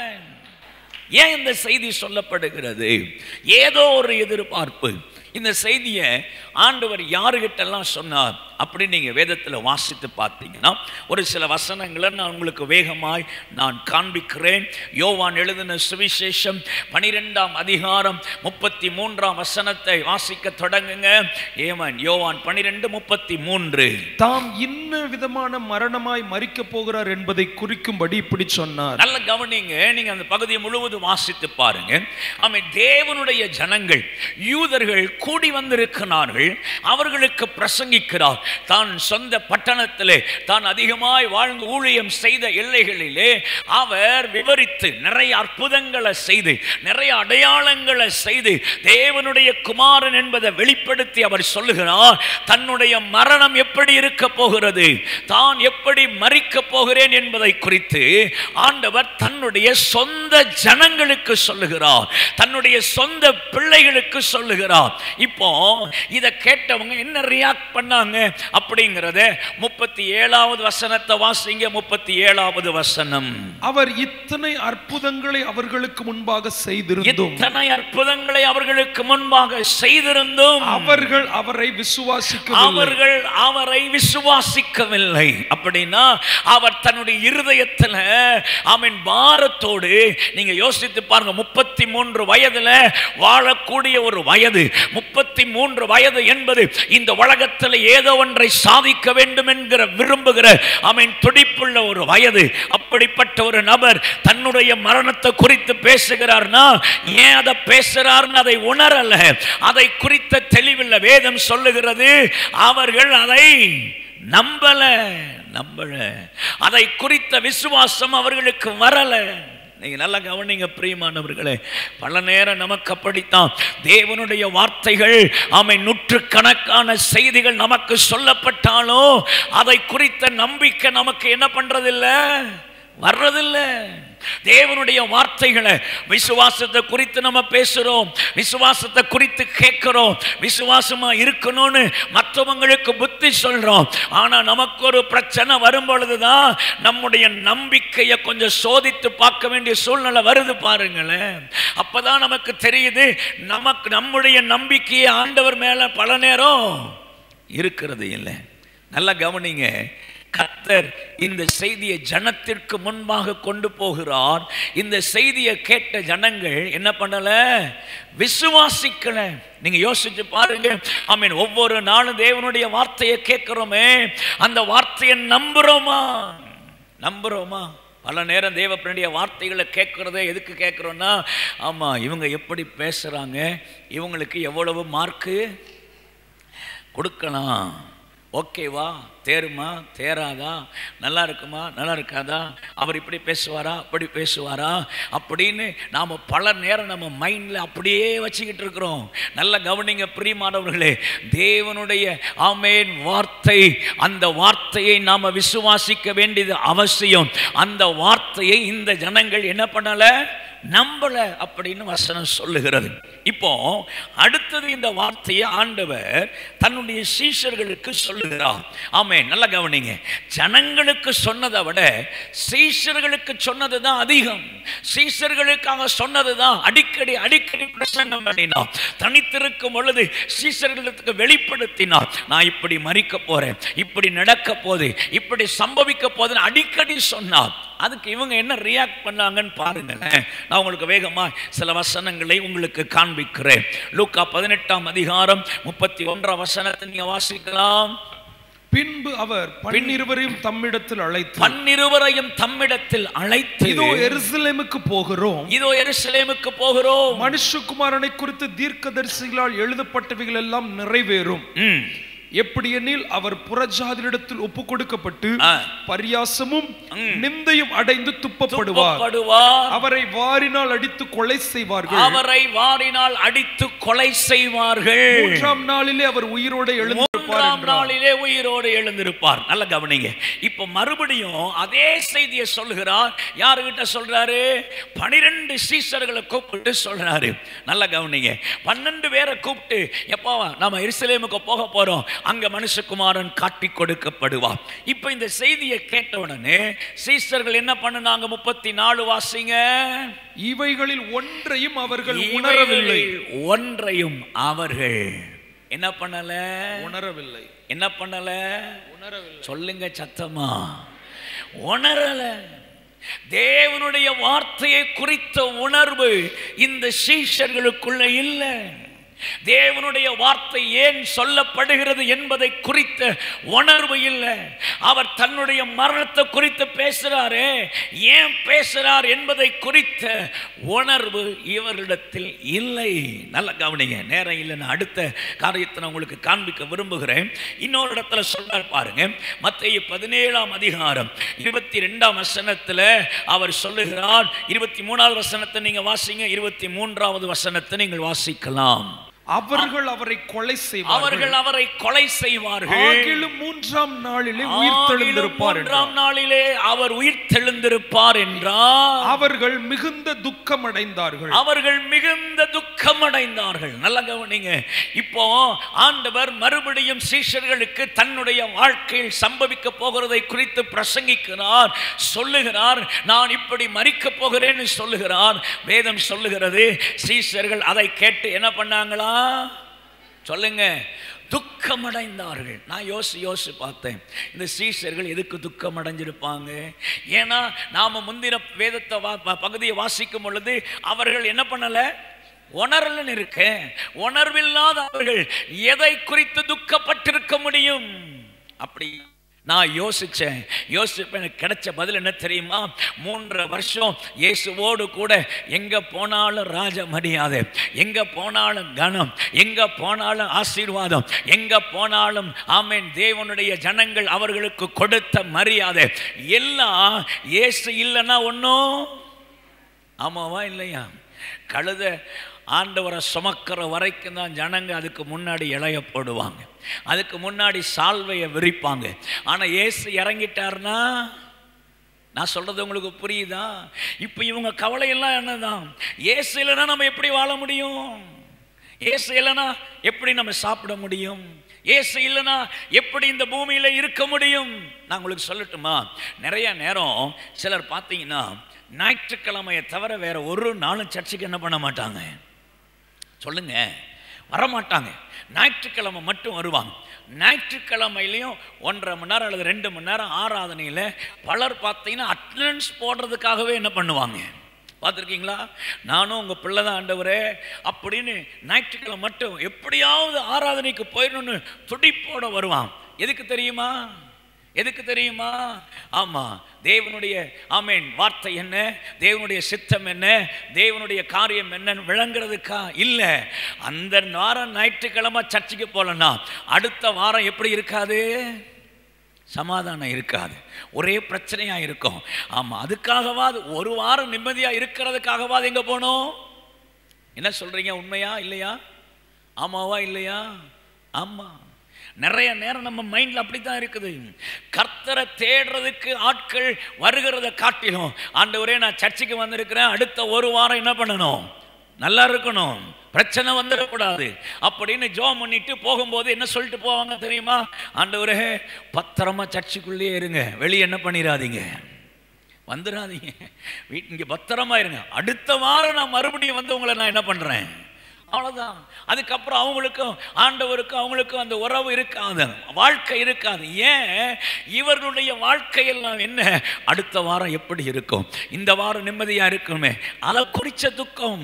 ஏன் இந்த செய்தி சொல்லப்படுகிறது ஏதோ ஒரு எதிர்பார்ப்பு இந்த செய்தியை ஆண்டவர் யாருகிட்டெல்லாம் சொன்னார் அப்படி நீங்கள் வேதத்தில் வாசித்து பார்த்தீங்கன்னா ஒரு சில வசனங்களை நான் உங்களுக்கு வேகமாய் நான் காண்பிக்கிறேன் யோவான் எழுதின சுவிசேஷம் பனிரெண்டாம் அதிகாரம் முப்பத்தி மூன்றாம் வசனத்தை வாசிக்க தொடங்குங்க ஏமன் யோவான் பனிரெண்டு முப்பத்தி மூன்று தாம் இன்ன விதமான மரணமாய் மறிக்க போகிறார் என்பதை குறிக்கும்படி இப்படி சொன்னார் நல்ல கவனிங்க நீங்க அந்த பகுதியை முழுவதும் வாசித்து பாருங்க ஆமை தேவனுடைய ஜனங்கள் யூதர்கள் கூடி வந்திருக்கிறார்கள் அவர்களுக்கு பிரசங்கிக்கிறார் தான் சொந்த பட்டணத்திலே தான் அதிகமாய் வாழ்ந்து ஊழியம் செய்த எல்லைகளிலே அவர் விவரித்து நிறைய அற்புதங்களை செய்து நிறைய அடையாளங்களை செய்து தேவனுடைய குமாரன் என்பதை வெளிப்படுத்தி அவர் சொல்லுகிறார் தன்னுடைய மரணம் எப்படி இருக்க போகிறது தான் எப்படி மறிக்க போகிறேன் என்பதை குறித்து ஆண்டவர் தன்னுடைய சொந்த ஜனங்களுக்கு சொல்லுகிறார் தன்னுடைய சொந்த பிள்ளைகளுக்கு சொல்லுகிறார் இப்போ இதை கேட்டவங்க என்ன ரியாக்ட் பண்ணாங்க அப்படிங்கிறத முப்பத்தி ஏழாவது வசனத்தை வாசிங்க முப்பத்தி ஏழாவது வசனம் அவர் இத்தனை அற்புதங்களை அவர்களுக்கு முன்பாக செய்திருந்தும் இத்தனை அற்புதங்களை அவர்களுக்கு முன்பாக செய்திருந்தும் அவர்கள் அவரை விசுவாசிக்கவில்லை அவர்கள் அவரை விசுவாசிக்கவில்லை அப்படின்னா அவர் தன்னுடைய இருதயத்துல அவன் பாரத்தோடு நீங்க யோசித்து பாருங்க முப்பத்தி மூன்று வயதுல வாழக்கூடிய ஒரு வயது முப்பத்தி மூன்று வயது என்பது இந்த உலகத்தில் ஏதோ ஒன்றை சாதிக்க வேண்டும் என்கிற விரும்புகிற அவன் துடிப்புள்ள ஒரு வயது அப்படிப்பட்ட ஒரு நபர் தன்னுடைய மரணத்தை குறித்து பேசுகிறார்னா ஏன் அதை பேசுறாருன்னு அதை உணரல அதை குறித்த தெளிவில்ல வேதம் சொல்லுகிறது அவர்கள் அதை நம்பல நம்பல அதை குறித்த விசுவாசம் அவர்களுக்கு வரல நீங்க நல்லா கவனிங்க பிரியமானவர்களே பல நேரம் நமக்கு அப்படித்தான் தேவனுடைய வார்த்தைகள் ஆமை நூற்றுக்கணக்கான செய்திகள் நமக்கு சொல்லப்பட்டாலும் அதை குறித்த நம்பிக்கை நமக்கு என்ன பண்றதில்லை வர்றதில்லை தேவனுடைய வார்த்தைகளை விசுவாசத்தை குறித்து நம்ம பேசுறோம் விசுவாசத்தை குறித்து கேட்கிறோம் விசுவாசமா இருக்கணும்னு மற்றவங்களுக்கு புத்தி சொல்றோம் ஆனா நமக்கு ஒரு பிரச்சனை வரும் பொழுதுதான் நம்முடைய நம்பிக்கையை கொஞ்சம் சோதித்து பார்க்க வேண்டிய சூழ்நிலை வருது பாருங்களேன் அப்பதான் நமக்கு தெரியுது நமக்கு நம்முடைய நம்பிக்கையை ஆண்டவர் மேல பல நேரம் இருக்கிறது இல்லை நல்லா கவனிங்க கர்த்தர் இந்த செய்தியை ஜனத்திற்கு முன்பாக கொண்டு போகிறார் இந்த செய்தியை கேட்ட ஜனங்கள் என்ன பண்ணல விசுவாசிக்கல நீங்க யோசிச்சு பாருங்க ஐ மீன் ஒவ்வொரு நாளும் தேவனுடைய வார்த்தையை கேட்கிறோமே அந்த வார்த்தையை நம்புறோமா நம்புறோமா பல நேரம் தேவப்பனுடைய வார்த்தைகளை கேட்குறதே எதுக்கு கேட்குறோன்னா ஆமாம் இவங்க எப்படி பேசுகிறாங்க இவங்களுக்கு எவ்வளவு மார்க்கு கொடுக்கலாம் ஓகேவா தேருமா தேராதா நல்லா இருக்குமா நல்லா இருக்காதா அவர் இப்படி பேசுவாரா அப்படி பேசுவாரா அப்படின்னு நாம் பல நேரம் நம்ம மைண்டில் அப்படியே வச்சுக்கிட்டு இருக்கிறோம் நல்ல கவனிங்க பிரியமானவர்களே தேவனுடைய ஆமேன் வார்த்தை அந்த வார்த்தையை நாம் விசுவாசிக்க வேண்டியது அவசியம் அந்த வார்த்தையை இந்த ஜனங்கள் என்ன பண்ணலை நம்பல அப்படின்னு வசனம் சொல்லுகிறது இப்போ அடுத்தது இந்த வார்த்தையை ஆண்டவர் தன்னுடைய சீஷர்களுக்கு சொல்லுகிறார் ஆமே நல்ல கவனிங்க ஜனங்களுக்கு சொன்னதை விட சீஷர்களுக்கு சொன்னது தான் அதிகம் சீஷர்களுக்காக சொன்னது தான் அடிக்கடி அடிக்கடி பிரசங்கம் பண்ணினார் தனித்திருக்கும் பொழுது சீஷர்களுக்கு வெளிப்படுத்தினார் நான் இப்படி மறிக்க போறேன் இப்படி நடக்க போகுது இப்படி சம்பவிக்க போகுதுன்னு அடிக்கடி சொன்னார் அதுக்கு இவங்க என்ன ரியாக்ட் பண்ணாங்கன்னு பாருங்களேன் நான் உங்களுக்கு வேகமா சில வசனங்களை உங்களுக்கு காண்பிக்கிறேன் லூக்கா பதினெட்டாம் அதிகாரம் முப்பத்தி ஒன்றாம் வசனத்தை நீங்க வாசிக்கலாம் பின்பு அவர் பன்னிருவரையும் தம்மிடத்தில் அழைத்து பன்னிருவரையும் தம்மிடத்தில் அழைத்து இதோ எருசலேமுக்கு போகிறோம் இதோ எருசலேமுக்கு போகிறோம் மனுஷகுமாரனை குறித்து தீர்க்கதரிசிகளால் எழுதப்பட்டவைகள் எல்லாம் நிறைவேறும் ம். எப்படியெனில் அவர் புறஜாதியிடத்தில் ஒப்பு கொடுக்கப்பட்டு ஆ. பரியாசமும் நிந்தையும் அடைந்து துப்பப்படுவார் துப்பப்படுவார் அவரை வாரினால் அடித்து கொலை செய்வார்கள் அவரை வாரினால் அடித்து கொலை செய்வார்கள் மூன்றாம் நாளிலே அவர் உயிரோடு எழுந்திருப்பார் மூன்றாம் என்றார். நாளிலே உயிரோடு எழுந்திருப்பார் நல்ல கவனிங்க இப்ப மறுபடியும் அதே செய்தியை சொல்லுகிறார் யாருகிட்ட சொல்றாரு பனிரெண்டு சீசர்களை கூப்பிட்டு சொல்றாரு நல்ல கவனிங்க பன்னெண்டு பேரை கூப்பிட்டு எப்போ நாம எருசலேமுக்கு போக போறோம் அங்க மனுஷகுமாரன் காட்டி கொடுக்கப்படுவார் இப்ப இந்த செய்தியை கேட்ட உடனே சீசர்கள் என்ன பண்ணுனாங்க முப்பத்தி நாலு வாசிங்க இவைகளில் ஒன்றையும் அவர்கள் உணரவில்லை இவைகளில் ஒன்றையும் அவர்கள் என்ன பண்ணல உணரவில்லை என்ன பண்ணல உணரவில்லை சொல்லுங்க சத்தமா உணரல தேவனுடைய வார்த்தையை குறித்த உணர்வு இந்த சீஷர்களுக்குள்ள இல்லை தேவனுடைய வார்த்தை ஏன் சொல்லப்படுகிறது என்பதை குறித்த உணர்வு இல்லை அவர் தன்னுடைய மரணத்தை குறித்து பேசுறாரே ஏன் பேசுறார் என்பதை குறித்த உணர்வு இவரிடத்தில் இல்லை நல்ல கவனிங்க நேரம் இல்லை நான் அடுத்த காரியத்தை நான் உங்களுக்கு காண்பிக்க விரும்புகிறேன் இன்னொரு இடத்துல சொல்றார் பாருங்க மத்திய பதினேழாம் அதிகாரம் இருபத்தி ரெண்டாம் வசனத்துல அவர் சொல்லுகிறார் இருபத்தி மூணாவது வசனத்தை நீங்க வாசிங்க இருபத்தி மூன்றாவது வசனத்தை நீங்கள் வாசிக்கலாம் அவர்கள் அவரை கொலை செய்வார்கள் அவர்கள் அவரை கொலை செய்வார்கள் ஆகிலும் மூன்றாம் நாளிலே உயிர் ஆகிலும் தெழுந்திருப்பார் மூன்றாம் நாளிலே அவர் உயிர் தெழுந்திருப்பார் என்றார் அவர்கள் மிகுந்த துக்கம் அடைந்தார்கள் அவர்கள் மிகுந்த துக்கம் அடைந்தார்கள் நல்ல கவனிங்க இப்போ ஆண்டவர் மறுபடியும் சீஷர்களுக்கு தன்னுடைய வாழ்க்கையில் சம்பவிக்க போகிறதை குறித்து பிரசங்கிக்கிறார் சொல்லுகிறார் நான் இப்படி மறிக்க போகிறேன்னு சொல்லுகிறார் வேதம் சொல்லுகிறது சீஷர்கள் அதை கேட்டு என்ன பண்ணாங்களா சொல்லுங்க துக்கம் அடைந்தார்கள் நான் யோசி யோசி பார்த்தேன் இந்த சீஷர்கள் எதுக்கு துக்கம் அடைஞ்சிருப்பாங்க ஏன்னா நாம முந்தின வேதத்தை வா- ப- பகுதியை வாசிக்கும் பொழுது அவர்கள் என்ன பண்ணல உணரலன்னு இருக்க உணர்வில்லாத அவர்கள் எதை குறித்து துக்கப்பட்டிருக்க முடியும் அப்படி நான் யோசிச்சேன் யோசிப்ப எனக்கு கிடைச்ச பதில் என்ன தெரியுமா மூன்றரை வருஷம் இயேசுவோடு கூட எங்க போனாலும் ராஜ மரியாதை எங்க போனாலும் கனம் எங்க போனாலும் ஆசீர்வாதம் எங்க போனாலும் ஆமென் தேவனுடைய ஜனங்கள் அவர்களுக்கு கொடுத்த மரியாதை எல்லாம் இயேசு இல்லைன்னா ஒன்றும் ஆமாவா இல்லையா கழுத ஆண்டவரை சுமக்கிற வரைக்கும் தான் ஜனங்க அதுக்கு முன்னாடி இளைய போடுவாங்க அதுக்கு முன்னாடி சால்வையை விரிப்பாங்க ஆனால் ஏசு இறங்கிட்டாருன்னா நான் சொல்றது உங்களுக்கு புரியுதா இப்போ இவங்க கவலையெல்லாம் என்னதான் ஏசு இல்லைன்னா நம்ம எப்படி வாழ முடியும் ஏசு இல்லைன்னா எப்படி நம்ம சாப்பிட முடியும் ஏசு இல்லைன்னா எப்படி இந்த பூமியில் இருக்க முடியும் நான் உங்களுக்கு சொல்லட்டுமா நிறைய நேரம் சிலர் பார்த்தீங்கன்னா ஞாயிற்றுக்கிழமையை தவிர வேற ஒரு நாளும் சர்ச்சுக்கு என்ன பண்ண மாட்டாங்க சொல்லுங்க வரமாட்டாங்க ஞாயிற்றுக்கிழமை மட்டும் வருவாங்க ஞாயிற்றுக்கிழமையிலையும் ஒன்றரை மணி நேரம் அல்லது ரெண்டு மணி நேரம் ஆராதனையில் பலர் பார்த்தீங்கன்னா அட்டண்டன்ஸ் போடுறதுக்காகவே என்ன பண்ணுவாங்க பார்த்துருக்கீங்களா நானும் உங்கள் பிள்ளை தான் ஆண்டவரே அப்படின்னு ஞாயிற்றுக்கிழமை மட்டும் எப்படியாவது ஆராதனைக்கு போயிடணும்னு துடிப்போட வருவான் எதுக்கு தெரியுமா எதுக்கு தெரியுமா ஆமா தேவனுடைய ஆமேன் வார்த்தை என்ன தேவனுடைய சித்தம் என்ன தேவனுடைய காரியம் என்னன்னு விளங்குறதுக்கா இல்ல அந்த வாரம் ஞாயிற்றுக்கிழமை சர்ச்சுக்கு போலன்னா அடுத்த வாரம் எப்படி இருக்காது சமாதானம் இருக்காது ஒரே பிரச்சனையா இருக்கும் ஆமா அதுக்காகவாது ஒரு வாரம் நிம்மதியா இருக்கிறதுக்காகவாது எங்க போனோம் என்ன சொல்றீங்க உண்மையா இல்லையா ஆமாவா இல்லையா ஆமா நிறைய நேரம் நம்ம மைண்ட்ல அப்படித்தான் இருக்குது கர்த்தரை தேடுறதுக்கு ஆட்கள் வருகிறத காட்டிலும் ஆண்டவரே நான் சர்ச்சுக்கு வந்திருக்கிறேன் அடுத்த ஒரு வாரம் என்ன பண்ணணும் நல்லா இருக்கணும் பிரச்சனை வந்துடக்கூடாது அப்படின்னு ஜோம் பண்ணிட்டு போகும்போது என்ன சொல்லிட்டு போவாங்க தெரியுமா ஆண்டவரே பத்திரமா சர்ச்சுக்குள்ளேயே இருங்க வெளியே என்ன பண்ணிடாதீங்க வந்துடாதீங்க வீட்டு இங்கே பத்திரமா இருங்க அடுத்த வாரம் நான் மறுபடியும் வந்து உங்களை நான் என்ன பண்ணுறேன் அவ்வளோதான் அதுக்கப்புறம் அவங்களுக்கும் ஆண்டவருக்கும் அவங்களுக்கும் அந்த உறவு இருக்காது வாழ்க்கை இருக்காது ஏன் இவர்களுடைய வாழ்க்கையெல்லாம் என்ன அடுத்த வாரம் எப்படி இருக்கும் இந்த வாரம் நிம்மதியாக இருக்குமே அதை குறித்த துக்கம்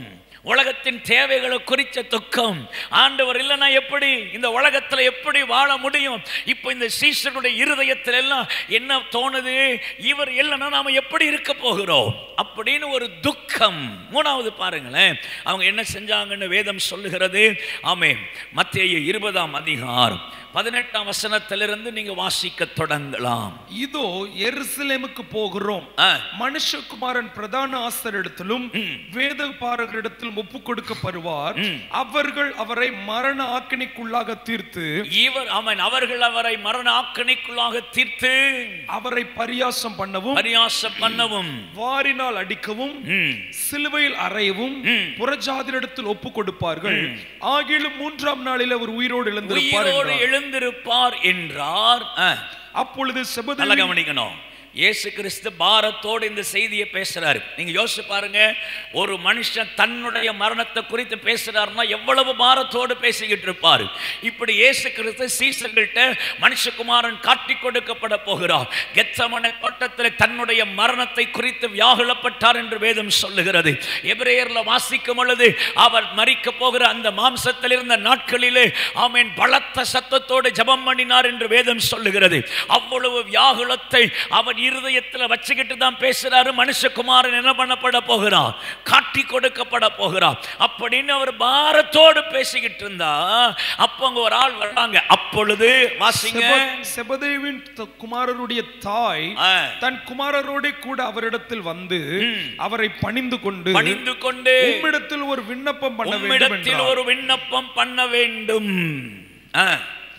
உலகத்தின் தேவைகளை குறித்த துக்கம் ஆண்டவர் இல்லைன்னா எப்படி இந்த உலகத்துல எப்படி வாழ முடியும் இப்போ இந்த சீசனுடைய இருதயத்தில் எல்லாம் என்ன தோணுது இவர் இல்லைன்னா நாம எப்படி இருக்க போகிறோம் அப்படின்னு ஒரு துக்கம் மூணாவது பாருங்களேன் அவங்க என்ன செஞ்சாங்கன்னு வேதம் சொல்லுகிறது ஆமே மத்திய இருபதாம் அதிகாரம் பதினெட்டாம் வசனத்திலிருந்து நீங்க வாசிக்க தொடங்கலாம் இதோ எருசலேமுக்கு போகிறோம் ஆ. மனுஷகுமாரன் பிரதான ஆசரிடத்திலும் வேத பாரகரிடத்திலும் ஒப்பு கொடுக்கப்படுவார் அவர்கள் அவரை மரண ஆக்கினைக்குள்ளாக தீர்த்து இவர் அவன் அவர்கள் அவரை மரண ஆக்கணிக்குள்ளாக தீர்த்து அவரை பரியாசம் பண்ணவும் பரியாசம் பண்ணவும் வாரினால் அடிக்கவும் ம். சிலுவையில் அறையவும் புறஜாதியிடத்தில் ஒப்பு கொடுப்பார்கள் ஆகிலும் மூன்றாம் நாளில் அவர் உயிரோடு எழுந்திருப்பார் உயிரோடு என்றார். எழுந்திருப்பார் என்றார் ஆ, அப்பொழுது நல்லா செபதேவி கவனிக்கணும் இயேசு கிறிஸ்து பாரத்தோடு இந்த செய்தியை பேசுறாரு நீங்க யோசிச்சு பாருங்க ஒரு மனுஷன் தன்னுடைய மரணத்தை குறித்து பேசுறாருன்னா எவ்வளவு பாரத்தோடு பேசிக்கிட்டு இருப்பாரு இப்படி இயேசு கிறிஸ்து சீசர்கள்ட்ட மனுஷகுமாரன் காட்டிக் கொடுக்கப்பட போகிறார் கெத்தமனை பட்டத்தில் தன்னுடைய மரணத்தை குறித்து வியாகுலப்பட்டார் என்று வேதம் சொல்லுகிறது எபிரேயர்ல வாசிக்கும் பொழுது அவர் மறிக்க போகிற அந்த மாம்சத்தில் இருந்த நாட்களிலே ஆமென் பலத்த சத்தத்தோடு ஜெபம் பண்ணினார் என்று வேதம் சொல்லுகிறது அவ்வளவு வியாகுலத்தை அவர் இருதயத்தில் வச்சுக்கிட்டு தான் பேசுறாரு மனுஷகுமாரன் என்ன பண்ணப்பட போகிறார் காட்டி கொடுக்கப்பட போகிறார் அப்படின்னு அவர் பாரத்தோடு பேசிக்கிட்டு இருந்தா அப்போ அங்க ஒரு ஆள் வர்றாங்க அப்பொழுது வாசிங்க செப- செபதேவின் த- குமாரருடைய தாய் ஆ. தன் குமாரரோட கூட அவரிடத்தில் வந்து அவரை பணிந்து கொண்டு பணிந்து கொண்டு உம்மிடத்தில் ஒரு விண்ணப்பம் பண்ண வேண்டும் உம்மிடத்தில் என்றார் ஒரு விண்ணப்பம் பண்ண வேண்டும் ஆ.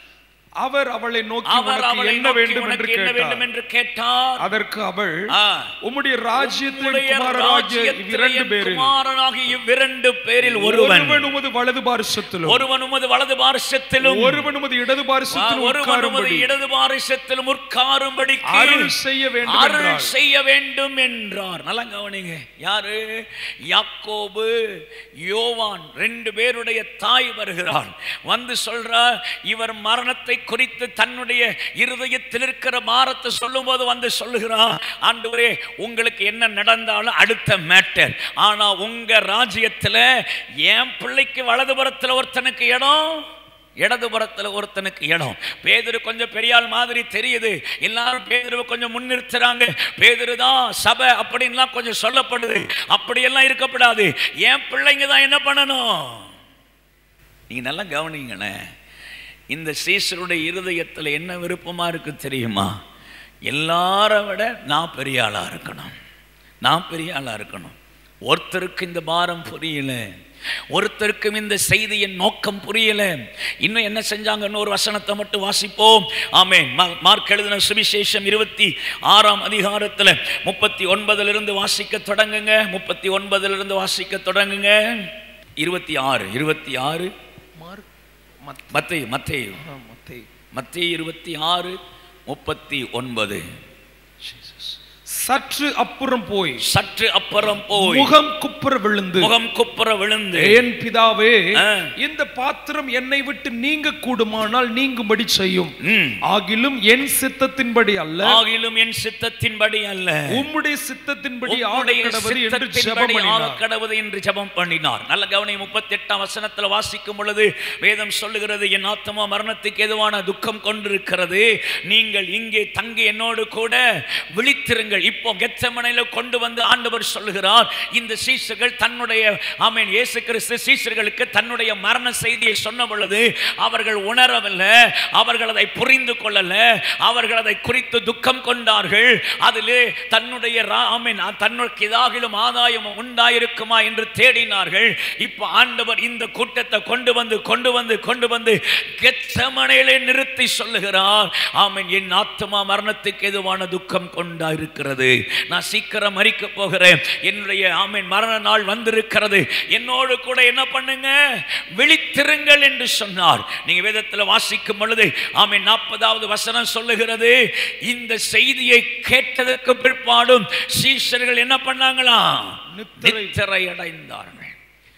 அவர் அவளை நோக்கி அவர் உனக்கு அவளை என்ன நோக்கி வேண்டும் உனக்கு என்று என்ன வேண்டும் கேட்டார் என்று கேட்டார் அதற்கு அவள் ஆ. உம்முடைய ராஜ்யத்தின் உம்முடைய குமாரராகிய ராஜ்யத்திலே இவ்விரண்டு என் பேரில் குமாரனாகிய இவ்விரண்டு பேரில் ஒருவன் ஒருவன் உமது வலது பாரிசத்திலும் ஒருவன் உமது வலது பாரிசத்திலும் ஒருவன் உமது இடது பாரிசத்திலும் ஒருவன் உமது உட்காரும்படி இடது பாரிசத்திலும் உட்காரும்படி அருள் செய்ய வேண்டும் அருள் என்றார். செய்ய வேண்டும் என்றார் நல்லா கவனிங்க யாரு யாக்கோபு யோவான் ரெண்டு பேருடைய தாய் வருகிறார் வந்து சொல்றா இவர் மரணத்தை குறித்து தன்னுடைய இருதயத்தில் இருக்கிற பாரத்தை சொல்லும்போது வந்து சொல்லுகிறான் ஆண்டவரே உங்களுக்கு என்ன நடந்தாலும் அடுத்த மேட்டர் ஆனா உங்க ராஜ்யத்துல என் பிள்ளைக்கு வலதுபுறத்துல ஒருத்தனுக்கு இடம் இடதுபுறத்தில் ஒருத்தனுக்கு இடம் பேதுரு கொஞ்சம் பெரியாள் மாதிரி தெரியுது எல்லாரும் பேதுருவை கொஞ்சம் முன்னிறுத்துறாங்க பேதுரு தான் சபை அப்படின்லாம் கொஞ்சம் சொல்லப்படுது அப்படியெல்லாம் இருக்கப்படாது என் பிள்ளைங்க தான் என்ன பண்ணணும் நீங்க நல்லா கவனிங்களே இந்த சீசருடைய இருதயத்தில் என்ன விருப்பமா இருக்கு தெரியுமா எல்லாரை விட நான் பெரிய ஆளா இருக்கணும் நான் பெரிய ஆளா இருக்கணும் ஒருத்தருக்கு இந்த பாரம் புரியல ஒருத்தருக்கும் இந்த செய்தியின் நோக்கம் புரியல இன்னும் என்ன செஞ்சாங்கன்னு ஒரு வசனத்தை மட்டும் வாசிப்போம் ஆமே மார்க் எழுதின சுவிசேஷம் இருபத்தி ஆறாம் அதிகாரத்தில் முப்பத்தி ஒன்பதுல இருந்து வாசிக்க தொடங்குங்க முப்பத்தி ஒன்பதுல இருந்து வாசிக்க தொடங்குங்க இருபத்தி ஆறு இருபத்தி ஆறு மார்க் மத்- மத்தேயு மத்தேயு ஆ, மத்தேயு. மத்திய இருபத்தி ஆறு முப்பத்தி ஒன்பது சற்று அப்புறம் போய் சற்று அப்புறம் போய் முகம் குப்புற விழுந்து முகம் குப்புற விழுந்து என் பிதாவே ஆ. இந்த பாத்திரம் என்னை விட்டு நீங்க கூடுமானால் நீங்கும்படி செய்யும் ம். ஆகிலும் என் சித்தத்தின்படி அல்ல ஆகிலும் என் சித்தத்தின்படி அல்ல உம்முடைய சித்தத்தின்படி உம்முடைய ஆகக்கடவது என்று ஜெபம் சித்தத்தின்படி பண்ணினார் ஆகக்கடவது என்று ஜெபம் பண்ணினார் நல்ல கவனி முப்பத்தி எட்டாம் வசனத்தில் வாசிக்கும் பொழுது வேதம் சொல்லுகிறது என் ஆத்மா மரணத்துக்கு எதுவான துக்கம் கொண்டிருக்கிறது நீங்கள் இங்கே தங்கி என்னோடு கூட விழித்திருங்கள் இப்போ கெத்தமனையில கொண்டு வந்து ஆண்டவர் சொல்லுகிறார் இந்த சீசர்கள் தன்னுடைய ஆமென் இயேசு கிறிஸ்து சீசர்களுக்கு தன்னுடைய மரண செய்தியை சொன்ன பொழுது அவர்கள் உணரவில்லை அவர்கள் அதை புரிந்து கொள்ளல அவர்கள் அதை குறித்து துக்கம் கொண்டார்கள் அதிலே தன்னுடைய ரா- ஆமென் தன்னுக்கு இதாகிலும் ஆதாயம் உண்டாயிருக்குமா என்று தேடினார்கள் இப்போ ஆண்டவர் இந்த கூட்டத்தை கொண்டு வந்து கொண்டு வந்து கொண்டு வந்து கெத்தமனையிலே நிறுத்தி சொல்லுகிறார் ஆமென் என் ஆத்மா மரணத்துக்கு எதுவான துக்கம் கொண்டாயிருக்கிறது நான் சீக்கிரம் மறிக்க போகிறேன் என்னுடைய ஆமென் மரண நாள் வந்திருக்கிறது என்னோடு கூட என்ன பண்ணுங்க விழித்திருங்கள் என்று சொன்னார் நீங்க வேதத்தில் வாசிக்கும் பொழுது ஆமென் நாற்பதாவது வசனம் சொல்லுகிறது இந்த செய்தியை கேட்டதற்கு பிற்பாடும் சீஷர்கள் என்ன பண்ணாங்களா நித்திரை. நித்திரை அடைந்தார்கள்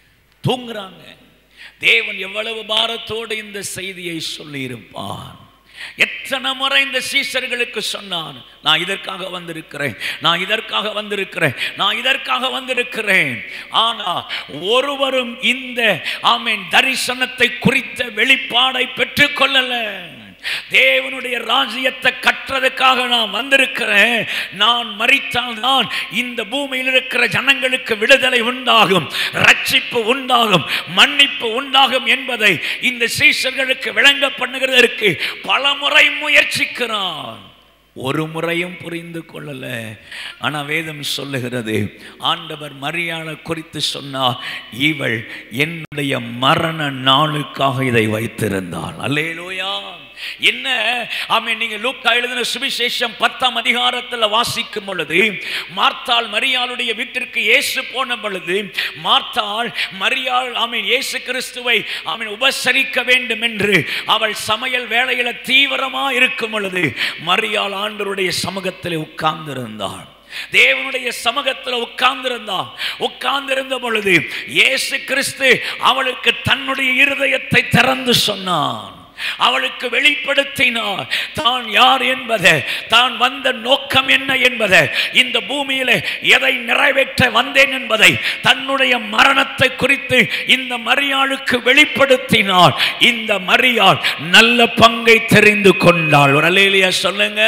தூங்குறாங்க தேவன் எவ்வளவு பாரத்தோடு இந்த செய்தியை சொல்லியிருப்பார் எத்தனை முறை இந்த சீசர்களுக்கு சொன்னான் நான் இதற்காக வந்திருக்கிறேன் நான் இதற்காக வந்திருக்கிறேன் நான் இதற்காக வந்திருக்கிறேன் ஆனா ஒருவரும் இந்த ஆமென் தரிசனத்தை குறித்த வெளிப்பாடை பெற்றுக்கொள்ளல தேவனுடைய ராஜ்யத்தை கற்றதுக்காக நான் வந்திருக்கிறேன் நான் மறித்தால் தான் இந்த பூமியில் இருக்கிற ஜனங்களுக்கு விடுதலை உண்டாகும் ரட்சிப்பு உண்டாகும் மன்னிப்பு உண்டாகும் என்பதை இந்த சீசர்களுக்கு விளங்க பண்ணுகிறதற்கு பல முறை முயற்சிக்கிறான் ஒரு முறையும் புரிந்து கொள்ளல ஆனா வேதம் சொல்லுகிறது ஆண்டவர் மரியாதை குறித்து சொன்னார் இவள் என்னுடைய மரண நாளுக்காக இதை வைத்திருந்தாள் அல்லேலூயா என்ன ஆமே நீங்க லூக்கா எழுதின சுவிசேஷம் பத்தாம் அதிகாரத்துல வாசிக்கும் பொழுது மார்த்தாள் மரியாளுடைய வீட்டிற்கு இயேசு போன பொழுது மார்த்தாள் மரியாள் ஆமீன் இயேசு கிறிஸ்துவை ஆமீன் உபசரிக்க வேண்டும் என்று அவள் சமையல் வேலையில தீவிரமா இருக்கும் பொழுது மரியாள் ஆண்டவருடைய சமூகத்தில் உட்கார்ந்திருந்தாள் தேவனுடைய சமூகத்தில் உட்கார்ந்திருந்தா உட்கார்ந்திருந்த பொழுது இயேசு கிறிஸ்து அவளுக்கு தன்னுடைய இருதயத்தை திறந்து சொன்னான் அவளுக்கு வெளிப்படுத்தினார் தான் யார் என்பதை தான் வந்த நோக்கம் என்ன என்பதை இந்த பூமியில எதை நிறைவேற்ற வந்தேன் என்பதை தன்னுடைய மரணத்தை குறித்து இந்த மரியாளுக்கு வெளிப்படுத்தினார் இந்த மரியாள் நல்ல பங்கை தெரிந்து கொண்டாள் ஒரு அலேலியா சொல்லுங்க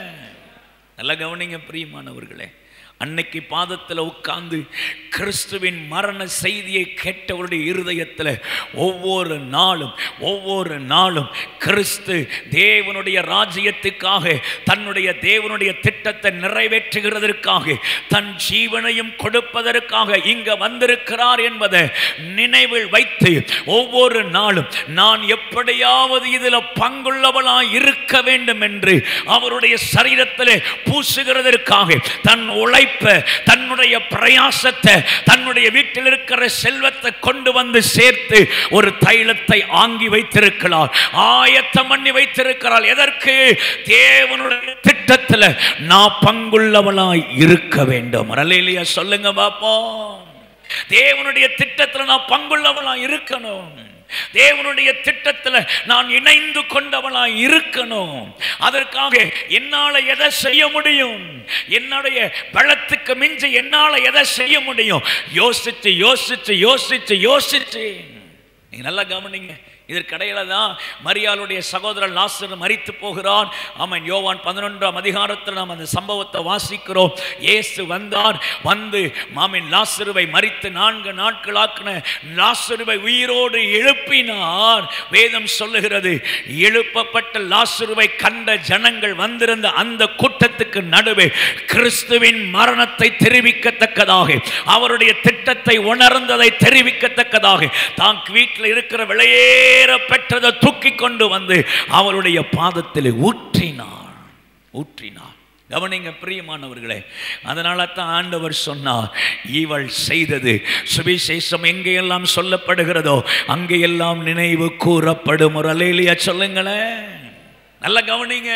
நல்ல கவனிங்க பிரியமானவர்களே அன்னைக்கு பாதத்தில் உட்கார்ந்து கிறிஸ்துவின் மரண செய்தியை கேட்டவருடைய இருதயத்தில் ஒவ்வொரு நாளும் ஒவ்வொரு நாளும் கிறிஸ்து தேவனுடைய ராஜ்யத்துக்காக தன்னுடைய தேவனுடைய திட்டத்தை நிறைவேற்றுகிறதற்காக தன் ஜீவனையும் கொடுப்பதற்காக இங்க வந்திருக்கிறார் என்பதை நினைவில் வைத்து ஒவ்வொரு நாளும் நான் எப்படியாவது இதில் பங்குள்ளவளாய் இருக்க வேண்டும் என்று அவருடைய சரீரத்தில் பூசுகிறதற்காக தன் உழைப்ப தன்னுடைய பிரயாசத்தை தன்னுடைய வீட்டில் இருக்கிற செல்வத்தை கொண்டு வந்து சேர்த்து ஒரு தைலத்தை ஆங்கி வைத்திருக்கிறார் ஆயத்தம் பண்ணி வைத்திருக்கிறாள் எதற்கு தேவனுடைய திட்டத்தில் நான் பங்குள்ளவளாய் இருக்க வேண்டும் அரலையிலேயே சொல்லுங்க பாப்போம் தேவனுடைய திட்டத்தில் நான் பங்குள்ளவளா இருக்கணும் தேவனுடைய திட்டத்தில் நான் இணைந்து கொண்டவளா இருக்கணும் அதற்காக என்னால எதை செய்ய முடியும் என்னுடைய பலத்துக்கு மிஞ்சி என்னால எதை செய்ய முடியும் யோசிச்சு யோசிச்சு யோசிச்சு யோசிச்சு நீங்க நல்லா கவனிங்க இதற்கடையில தான் மரியாளுடைய சகோதரன் லாசர் மரித்து போகிறான் ஆமாம் யோவான் பதினொன்றாம் அதிகாரத்தில் நாம் அந்த சம்பவத்தை வாசிக்கிறோம் இயேசு வந்தார் வந்து மாமின் லாசருவை மரித்து நான்கு நாட்களாக்கின லாசருவை உயிரோடு எழுப்பினார் வேதம் சொல்லுகிறது எழுப்பப்பட்ட லாசருவை கண்ட ஜனங்கள் வந்திருந்த அந்த கூட்டத்துக்கு நடுவே கிறிஸ்துவின் மரணத்தை தெரிவிக்கத்தக்கதாக அவருடைய திட்டத்தை உணர்ந்ததை தெரிவிக்கத்தக்கதாக தான் வீட்டில் இருக்கிற விலையே பெற்றதை தூக்கி கொண்டு வந்து அவருடைய பாதத்தில் ஊற்றினார் ஊற்றினார் கவனிங்க பிரியமானவர்களே அதனால தான் ஆண்டவர் சொன்னார் இவள் செய்தது சுவிசேஷம் எங்கெல்லாம் சொல்லப்படுகிறதோ அங்கெல்லாம் நினைவு கூறப்படும் ஒரு அலையிலியா சொல்லுங்களேன் நல்ல கவனிங்க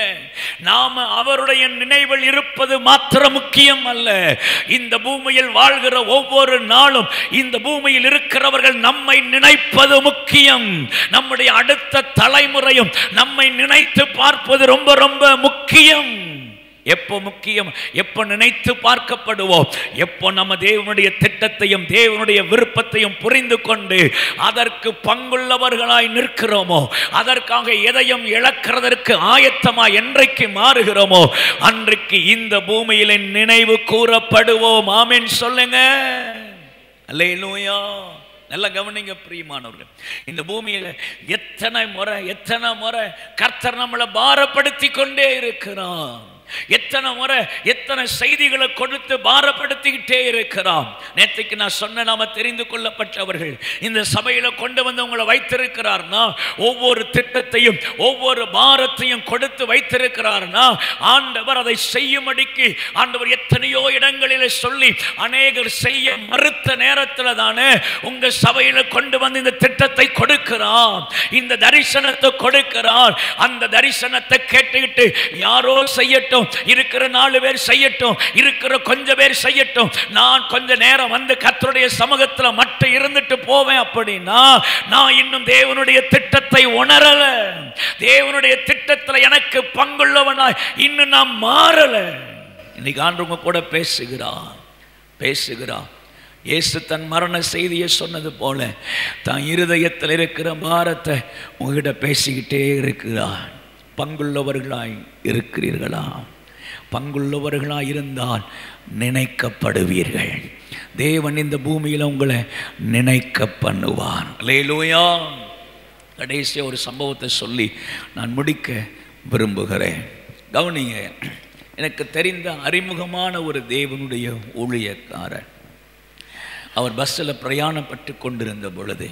நாம அவருடைய நினைவில் இருப்பது மாத்திரம் முக்கியம் அல்ல இந்த பூமியில் வாழ்கிற ஒவ்வொரு நாளும் இந்த பூமியில் இருக்கிறவர்கள் நம்மை நினைப்பது முக்கியம் நம்முடைய அடுத்த தலைமுறையும் நம்மை நினைத்து பார்ப்பது ரொம்ப ரொம்ப முக்கியம் எப்போ முக்கியம் எப்போ நினைத்து பார்க்கப்படுவோம் எப்போ நம்ம தேவனுடைய திட்டத்தையும் தேவனுடைய விருப்பத்தையும் புரிந்து கொண்டு அதற்கு பங்குள்ளவர்களாய் நிற்கிறோமோ அதற்காக எதையும் இழக்கிறதற்கு ஆயத்தமாய் என்றைக்கு மாறுகிறோமோ அன்றைக்கு இந்த பூமியில நினைவு கூறப்படுவோம் ஆமென் சொல்லுங்க அல்லேலூயா நல்ல கவனிங்க பிரியமானவர்கள் இந்த பூமியில எத்தனை முறை எத்தனை முறை கர்த்தர் நம்மளை பாரப்படுத்தி கொண்டே இருக்கிறான் எத்தனை முறை எத்தனை செய்திகளை கொடுத்து பாரப்படுத்திக்கிட்டே இருக்கிறான் நேற்றுக்கு நான் சொன்ன நாம தெரிந்து கொள்ளப்பட்டவர்கள் இந்த சபையில கொண்டு வந்து உங்களை வைத்திருக்கிறார்னா ஒவ்வொரு திட்டத்தையும் ஒவ்வொரு பாரத்தையும் கொடுத்து வைத்திருக்கிறார்னா ஆண்டவர் அதை செய்யும்படிக்கு ஆண்டவர் எத்தனையோ இடங்களில் சொல்லி அநேகர் செய்ய மறுத்த நேரத்தில் தானே உங்க சபையில கொண்டு வந்து இந்த திட்டத்தை கொடுக்கிறார் இந்த தரிசனத்தை கொடுக்கிறார் அந்த தரிசனத்தை கேட்டுக்கிட்டு யாரோ செய்யட்டும் செய்யட்டும் இருக்கிற நாலு பேர் செய்யட்டும் இருக்கிற கொஞ்ச பேர் செய்யட்டும் நான் கொஞ்ச நேரம் வந்து கர்த்தருடைய சமூகத்துல மட்டும் இருந்துட்டு போவேன் அப்படின்னா நான் இன்னும் தேவனுடைய திட்டத்தை உணரல தேவனுடைய திட்டத்துல எனக்கு பங்குள்ளவனாய் இன்னும் நான் மாறல இன்னைக்கு ஆண்டவங்க கூட பேசுகிறான் பேசுகிறான் இயேசு தன் மரண செய்தியை சொன்னது போல தான் இருதயத்தில் இருக்கிற பாரத்தை உங்ககிட்ட பேசிக்கிட்டே இருக்கிறார் பங்குள்ளவர்களாய் இருக்கிறீர்களா பங்குள்ளவர்களாய் இருந்தால் நினைக்கப்படுவீர்கள் தேவன் இந்த பூமியில் உங்களை நினைக்க பண்ணுவார் லேலூயா கடைசியாக ஒரு சம்பவத்தை சொல்லி நான் முடிக்க விரும்புகிறேன் கவனிங்க எனக்கு தெரிந்த அறிமுகமான ஒரு தேவனுடைய ஊழியக்காரர் அவர் பஸ்ஸில் பிரயாணப்பட்டு கொண்டிருந்த பொழுது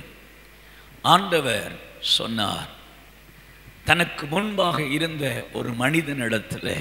ஆண்டவர் சொன்னார் தனக்கு முன்பாக இருந்த ஒரு மனிதனிடத்தில்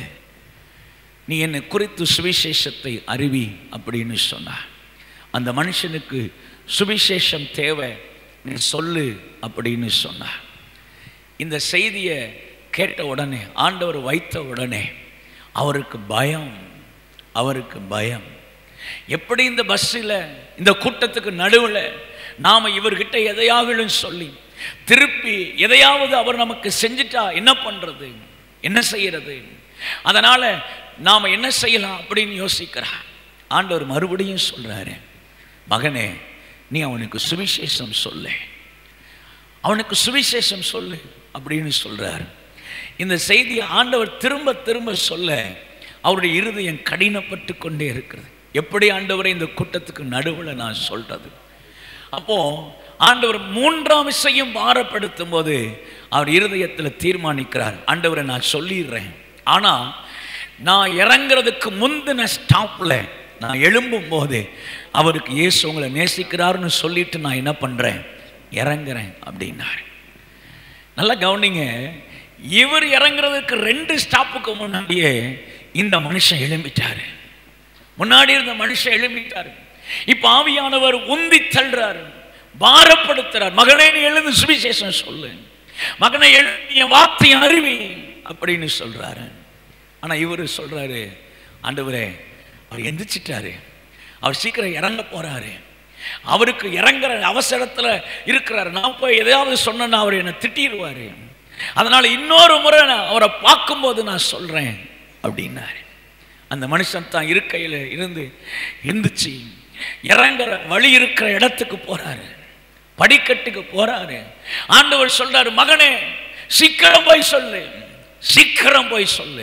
நீ என்னை குறித்து சுவிசேஷத்தை அறிவி அப்படின்னு சொன்னார் அந்த மனுஷனுக்கு சுவிசேஷம் தேவை நீ சொல்லு அப்படின்னு சொன்னார் இந்த செய்தியை கேட்ட உடனே ஆண்டவர் வைத்த உடனே அவருக்கு பயம் அவருக்கு பயம் எப்படி இந்த பஸ்ஸில் இந்த கூட்டத்துக்கு நடுவில் நாம் இவர்கிட்ட எதையாவது சொல்லி திருப்பி எதையாவது அவர் நமக்கு செஞ்சிட்டா என்ன பண்ணுறது என்ன செய்யறது அதனால் நாம் என்ன செய்யலாம் அப்படின்னு யோசிக்கிறார் ஆண்டவர் மறுபடியும் சொல்கிறாரு மகனே நீ அவனுக்கு சுவிசேஷம் சொல்லு அவனுக்கு சுவிசேஷம் சொல்லு அப்படின்னு சொல்றார் இந்த செய்தியை ஆண்டவர் திரும்ப திரும்ப சொல்ல அவருடைய இருதயம் கடினப்பட்டு கொண்டே இருக்கிறது எப்படி ஆண்டவரை இந்த கூட்டத்துக்கு நடுவில் நான் சொல்றது அப்போ ஆண்டவர் மூன்றாம் விஷயம் பாரப்படுத்தும் போது அவர் இருதயத்தில் தீர்மானிக்கிறார் ஆண்டவரை நான் சொல்லிடுறேன் ஆனா நான் இறங்குறதுக்கு முந்தின ஸ்டாப்ல நான் எழும்பும் போது அவருக்கு இயேசு உங்களை நேசிக்கிறாருன்னு சொல்லிட்டு நான் என்ன பண்றேன் இறங்குறேன் அப்படின்னார் நல்லா கவனிங்க இவர் இறங்குறதுக்கு ரெண்டு ஸ்டாப்புக்கு முன்னாடியே இந்த மனுஷன் எழும்பிட்டாரு முன்னாடி இருந்த மனுஷன் எழும்பிட்டாரு இப்ப ஆவியானவர் உந்தி தள்ளுறாரு பாரப்படுத்துறார் மகனே நீ எழுந்து சுவிசேஷம் சொல்லு மகனை எழுந்து என் வார்த்தை அருவி அப்படின்னு சொல்றாரு ஆனா இவர் சொல்றாரு ஆண்டவரே அவர் எந்திரிச்சிட்டாரு அவர் சீக்கிரம் இறங்க போறாரு அவருக்கு இறங்குற அவசரத்துல இருக்கிறாரு நான் போய் எதையாவது சொன்னேன்னா அவர் என்னை திட்டிடுவாரு அதனால இன்னொரு முறை நான் அவரை பார்க்கும்போது நான் சொல்றேன் அப்படின்னாரு அந்த மனுஷன் தான் இருக்கையில் இருந்து எந்திரிச்சு இறங்குற வழி இருக்கிற இடத்துக்கு போறாரு படிக்கட்டுக்கு போறாரு ஆண்டவர் சொல்றாரு மகனே சீக்கிரம் போய் சொல்லு சீக்கிரம் போய் சொல்லு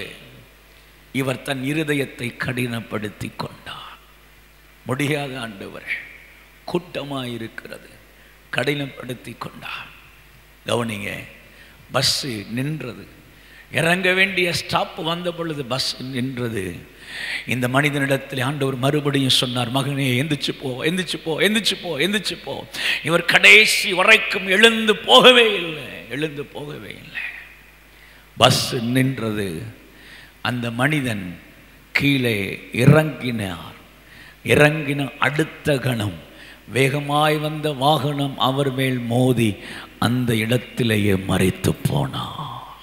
இவர் தன் இருதயத்தை கடினப்படுத்தி கொண்டார் முடியாத ஆண்டவர் கூட்டமாக இருக்கிறது கடினப்படுத்தி கொண்டார் கவனிங்க பஸ்ஸு நின்றது இறங்க வேண்டிய ஸ்டாப் வந்த பொழுது பஸ் நின்றது இந்த மனிதனிடத்தில் ஆண்டவர் மறுபடியும் சொன்னார் மகனே எந்திரிச்சு போ எந்திரிச்சு போ எந்திரிச்சு போ எந்திரிச்சு போ இவர் கடைசி வரைக்கும் எழுந்து போகவே இல்லை எழுந்து போகவே இல்லை பஸ் நின்றது அந்த மனிதன் கீழே இறங்கினார் இறங்கின அடுத்த கணம் வேகமாய் வந்த வாகனம் அவர் மேல் மோதி அந்த இடத்திலேயே மறித்து போனார்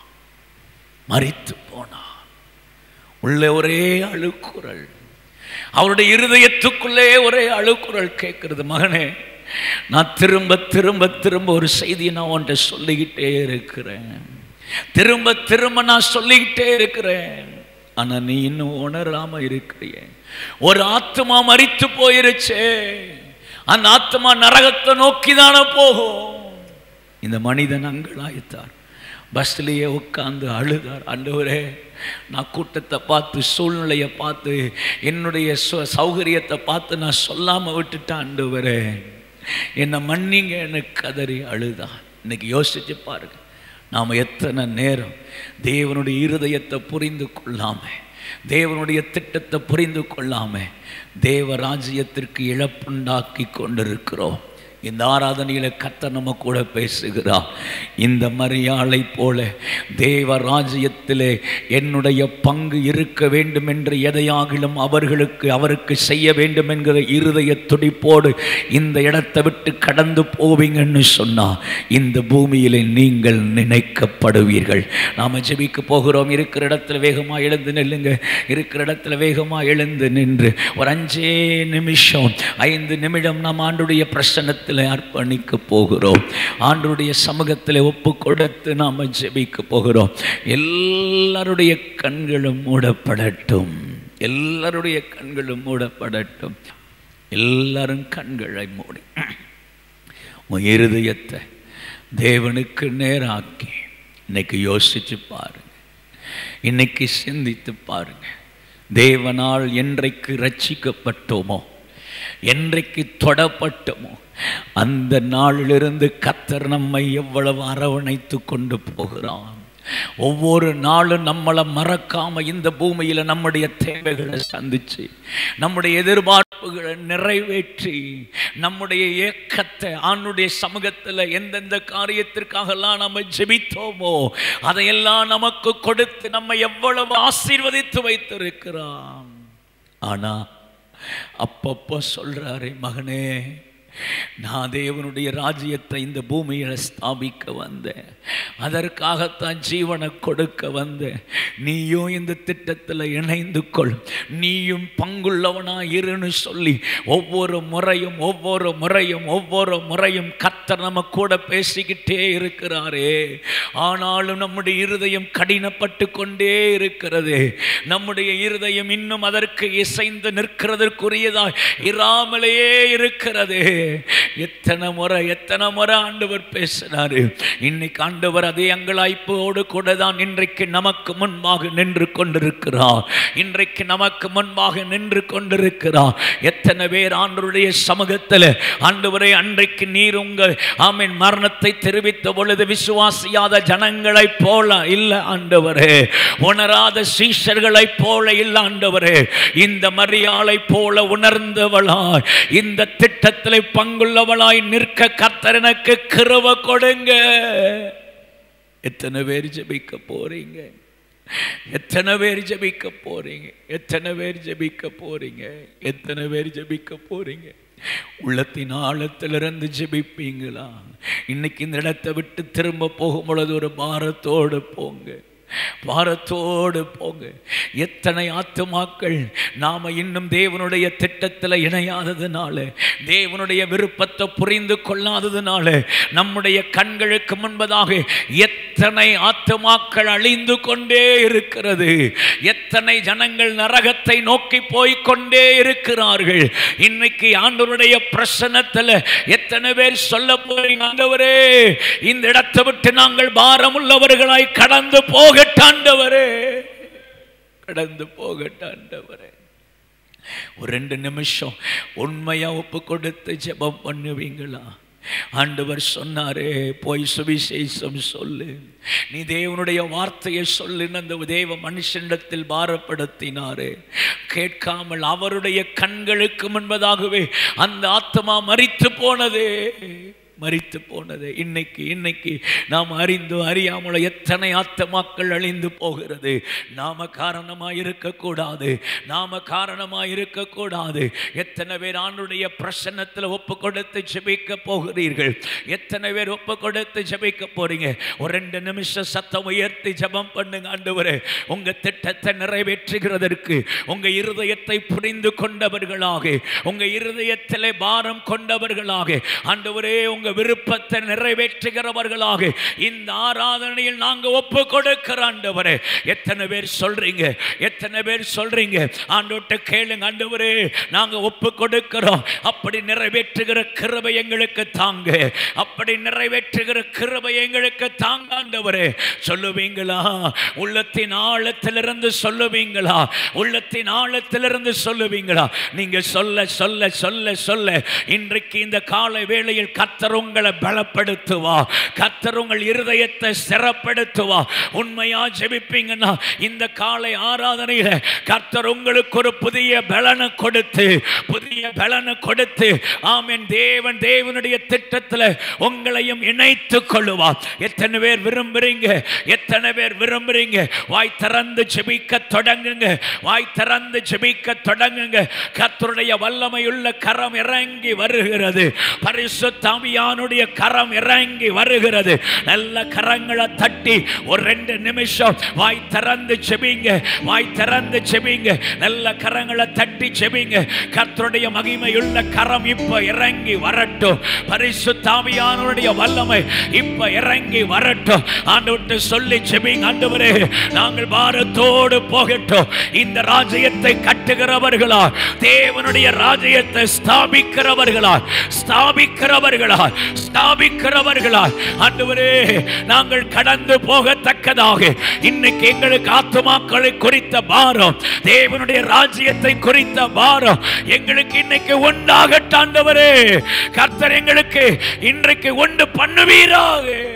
மறித்து போனார் உள்ளே ஒரே அழுக்குரல் அவருடைய இருதயத்துக்குள்ளே ஒரே அழுக்குரல் கேட்கிறது மகனே நான் திரும்ப திரும்ப திரும்ப ஒரு செய்தியை நான் உன்ட்ட சொல்லிக்கிட்டே இருக்கிறேன் திரும்ப திரும்ப நான் சொல்லிக்கிட்டே இருக்கிறேன் ஆனா நீ இன்னும் உணராம இருக்கிறிய ஒரு ஆத்மா மறித்து போயிருச்சே அந்த ஆத்மா நரகத்தை நோக்கி தானே போகும் இந்த மனிதன் அங்கலாய்த்தார் பஸ்லேயே உட்காந்து அழுதார் ஆண்டவரே நான் கூட்டத்தை பார்த்து சூழ்நிலையை பார்த்து என்னுடைய சு- சௌகரியத்தை பார்த்து நான் சொல்லாமல் விட்டுட்டேன் ஆண்டவரே என்னை மன்னிங்கன்னு கதறி அழுதான் இன்னைக்கு யோசிச்சு பாருங்க நாம் எத்தனை நேரம் தேவனுடைய இருதயத்தை புரிந்து கொள்ளாம தேவனுடைய திட்டத்தை புரிந்து கொள்ளாம தேவ ராஜ்யத்திற்கு இழப்புண்டாக்கி கொண்டிருக்கிறோம் இந்த ஆராதனையில கர்த்தர் நம்ம கூட பேசுகிறார் இந்த மரியாளை போல தேவ ராஜ்யத்திலே என்னுடைய பங்கு இருக்க வேண்டும் என்று எதையாகிலும் அவர்களுக்கு அவருக்கு செய்ய வேண்டும் என்கிற இருதய துடிப்போடு இந்த இடத்தை விட்டு கடந்து போவீங்கன்னு சொன்னா இந்த பூமியிலே நீங்கள் நினைக்கப்படுவீர்கள் நாம ஜெபிக்க போகிறோம் இருக்கிற இடத்துல வேகமா எழுந்து நில்லுங்க இருக்கிற இடத்துல வேகமா எழுந்து நின்று ஒரு அஞ்சே நிமிஷம் ஐந்து நிமிடம் நாம் ஆண்டுடைய பிரசன்னத்தில் அர்ப்பணிக்க போகிறோம் ஆண்டுடைய சமூகத்தில் ஒப்பு கொடுத்து நாம் ஜெபிக்க போகிறோம் எல்லாருடைய கண்களும் மூடப்படட்டும் எல்லாருடைய கண்களும் மூடப்படட்டும் எல்லாரும் கண்களை மூடி உன் இருதயத்தை தேவனுக்கு நேராக்கி இன்னைக்கு யோசிச்சு பாருங்க இன்னைக்கு சிந்தித்து பாருங்க தேவனால் என்றைக்கு ரட்சிக்கப்பட்டோமோ என்றைக்கு தொடப்பட்டோமோ அந்த நாளிலிருந்து கத்தர் நம்மை எவ்வளவு அரவணைத்து கொண்டு போகிறான் ஒவ்வொரு நாளும் நம்மளை மறக்காம இந்த பூமியில நம்முடைய தேவைகளை சந்திச்சு நம்முடைய எதிர்பார்ப்புகளை நிறைவேற்றி நம்முடைய ஏக்கத்தை ஆணுடைய சமூகத்தில் எந்தெந்த காரியத்திற்காகலாம் நம்ம ஜெபித்தோமோ அதையெல்லாம் நமக்கு கொடுத்து நம்ம எவ்வளவு ஆசீர்வதித்து வைத்திருக்கிறான் ஆனா அப்பப்போ சொல்றாரே மகனே நான் தேவனுடைய ராஜ்யத்தை இந்த பூமியில் ஸ்தாபிக்க வந்தேன் அதற்காகத்தான் ஜீவனை கொடுக்க வந்தேன் நீயும் இந்த திட்டத்தில் இணைந்து கொள் நீயும் பங்குள்ளவனா இருன்னு சொல்லி ஒவ்வொரு முறையும் ஒவ்வொரு முறையும் ஒவ்வொரு முறையும் கத்தர் நம்ம கூட பேசிக்கிட்டே இருக்கிறாரே ஆனாலும் நம்முடைய இருதயம் கடினப்பட்டு கொண்டே இருக்கிறது நம்முடைய இருதயம் இன்னும் அதற்கு இசைந்து நிற்கிறதற்குரியதாய் இராமலேயே இருக்கிறது எத்தனை முறை எத்தனை முறை ஆண்டவர் பேசினாரு இன்னைக்கு ஆண்டவர் அதே அங்கலாய்ப்போடு கூட தான் இன்றைக்கு நமக்கு முன்பாக நின்று கொண்டிருக்கிறார் இன்றைக்கு நமக்கு முன்பாக நின்று கொண்டிருக்கிறார் எத்தனை பேர் ஆண்டவருடைய சமூகத்தில் ஆண்டவரை அன்றைக்கு நீர் உங்கள் ஆமீன் மரணத்தை தெரிவித்த பொழுது விசுவாசியாத ஜனங்களைப் போல இல்லை ஆண்டவரே உணராத சீஷர்களைப் போல இல்லை ஆண்டவரே இந்த மரியாளை போல உணர்ந்தவளாய் இந்த திட்டத்தில் பங்குள்ளவளாய் நிற்க கர்த்தர் எனக்கு கிருப கொடுங்க எத்தனை பேர் ஜெபிக்க போறீங்க எத்தனை பேர் ஜெபிக்க போறீங்க எத்தனை பேர் ஜெபிக்க போறீங்க எத்தனை பேர் ஜெபிக்க போறீங்க உள்ளத்தின் ஆழத்திலிருந்து ஜெபிப்பீங்களா இன்னைக்கு இந்த இடத்தை விட்டு திரும்ப போகும் பொழுது ஒரு பாரத்தோடு போங்க பாரத்தோடு போங்க எத்தனை ஆத்துமாக்கள் நாம இன்னும் தேவனுடைய திட்டத்தில் இணையாததுனால தேவனுடைய விருப்பத்தை புரிந்து கொள்ளாததுனால நம்முடைய கண்களுக்கு முன்பதாக எத்தனை ஆத்துமாக்கள் அழிந்து கொண்டே இருக்கிறது எத்தனை ஜனங்கள் நரகத்தை நோக்கி போய் கொண்டே இருக்கிறார்கள் இன்னைக்கு ஆண்டவருடைய பிரசனத்தில் எத்தனை பேர் சொல்ல போறீங்க ஆண்டவரே இந்த இடத்தை விட்டு நாங்கள் பாரம் உள்ளவர்களாய் கடந்து போகட்டாண்டவரே கடந்து போகட்டாண்டவரே ஒரு ரெண்டு நிமிஷம் உண்மையா ஒப்பு கொடுத்து ஜெபம் பண்ணுவீங்களா ஆண்டவர் சொன்னாரே போய் சுவிசேஷம் சொல்லு நீ தேவனுடைய வார்த்தையை சொல்லுன்னு அந்த தேவ மனுஷனிடத்தில் பாரப்படுத்தினாரு கேட்காமல் அவருடைய கண்களுக்கு முன்பதாகவே அந்த ஆத்மா மரித்து போனதே மரித்து போனது இன்னைக்கு இன்னைக்கு நாம் அறிந்து அறியாமல எத்தனை ஆத்தமாக்கள் அழிந்து போகிறது நாம காரணமா இருக்கக்கூடாது நாம காரணமா இருக்கக்கூடாது எத்தனை பேர் ஆண்டுடைய பிரசன்னத்தில் ஒப்பு கொடுத்து ஜெபிக்க போகிறீர்கள் எத்தனை பேர் ஒப்பு கொடுத்து ஜெபிக்க போறீங்க ஒரு ரெண்டு நிமிஷம் சத்தம் உயர்த்தி ஜெபம் பண்ணுங்க ஆண்டவரே உங்க திட்டத்தை நிறைவேற்றுகிறதற்கு உங்க இருதயத்தை புரிந்து கொண்டவர்களாக உங்க இருதயத்திலே பாரம் கொண்டவர்களாக ஆண்டவரே உங்க விருப்பத்தை நிறைவேற்றுகிறவர்களாக இந்த ஆராதனையில் நாங்க ஒப்பு கொடுக்கிற ஆண்டவரே எத்தனை பேர் சொல்றீங்க எத்தனை பேர் சொல்றீங்க ஆண்டோட்ட கேளுங்க ஆண்டவரே நாங்க ஒப்பு கொடுக்கிறோம் அப்படி நிறைவேற்றுகிற கிருபை எங்களுக்கு தாங்க அப்படி நிறைவேற்றுகிற கிருபை எங்களுக்கு தாங்க ஆண்டவரே சொல்லுவீங்களா உள்ளத்தின் ஆழத்திலிருந்து சொல்லுவீங்களா உள்ளத்தின் ஆழத்திலிருந்து சொல்லுவீங்களா நீங்க சொல்ல சொல்ல சொல்ல சொல்ல இன்றைக்கு இந்த காலை வேளையில் கத்தர் கர்த்தர் உங்களை பலப்படுத்துவா கர்த்தர் உங்கள் இருதயத்தை சிறப்படுத்துவா உண்மையா ஜெபிப்பீங்கன்னா இந்த காலை ஆராதனையில கர்த்தர் உங்களுக்கு ஒரு புதிய பலனை கொடுத்து புதிய பலனை கொடுத்து ஆமென் தேவன் தேவனுடைய திட்டத்தில் உங்களையும் இணைத்து கொள்ளுவார் எத்தனை பேர் விரும்புறீங்க எத்தனை பேர் விரும்புறீங்க வாய் திறந்து ஜெபிக்க தொடங்குங்க வாய் திறந்து ஜெபிக்க தொடங்குங்க கர்த்தருடைய வல்லமையுள்ள கரம் இறங்கி வருகிறது பரிசு தாமியானுடைய கரம் இறங்கி வருகிறது நல்ல கரங்களை தட்டி ஒரு ரெண்டு நிமிஷம் வாய் திறந்து செபிங்க வாய் திறந்து செபிங்க நல்ல கரங்களை தட்டி செபிங்க கர்த்தருடைய மகிமையுள்ள கரம் இப்ப இறங்கி வரட்டும் பரிசு தாமியானுடைய வல்லமை இப்ப இறங்கி வரட்டும் ஆண்டு விட்டு சொல்லி செபிங்க ஆண்டவரே நாங்கள் பாரத்தோடு போகட்டும் இந்த ராஜ்யத்தை கட்டுகிறவர்களா தேவனுடைய ராஜ்யத்தை ஸ்தாபிக்கிறவர்களா ஸ்தாபிக்கிறவர்களா ஸ்தாபிக்கிறவர்களா ஆண்டவரே நாங்கள் கடந்து போகத்தக்கதாக இன்னைக்கு எங்களுக்கு ஆத்துமாக்களை குறித்த பாரம் தேவனுடைய ராஜ்யத்தை குறித்த பாரம் எங்களுக்கு இன்னைக்கு உண்டாகட்டாண்டவரே கர்த்தர் எங்களுக்கு இன்றைக்கு உண்டு பண்ணுவீராக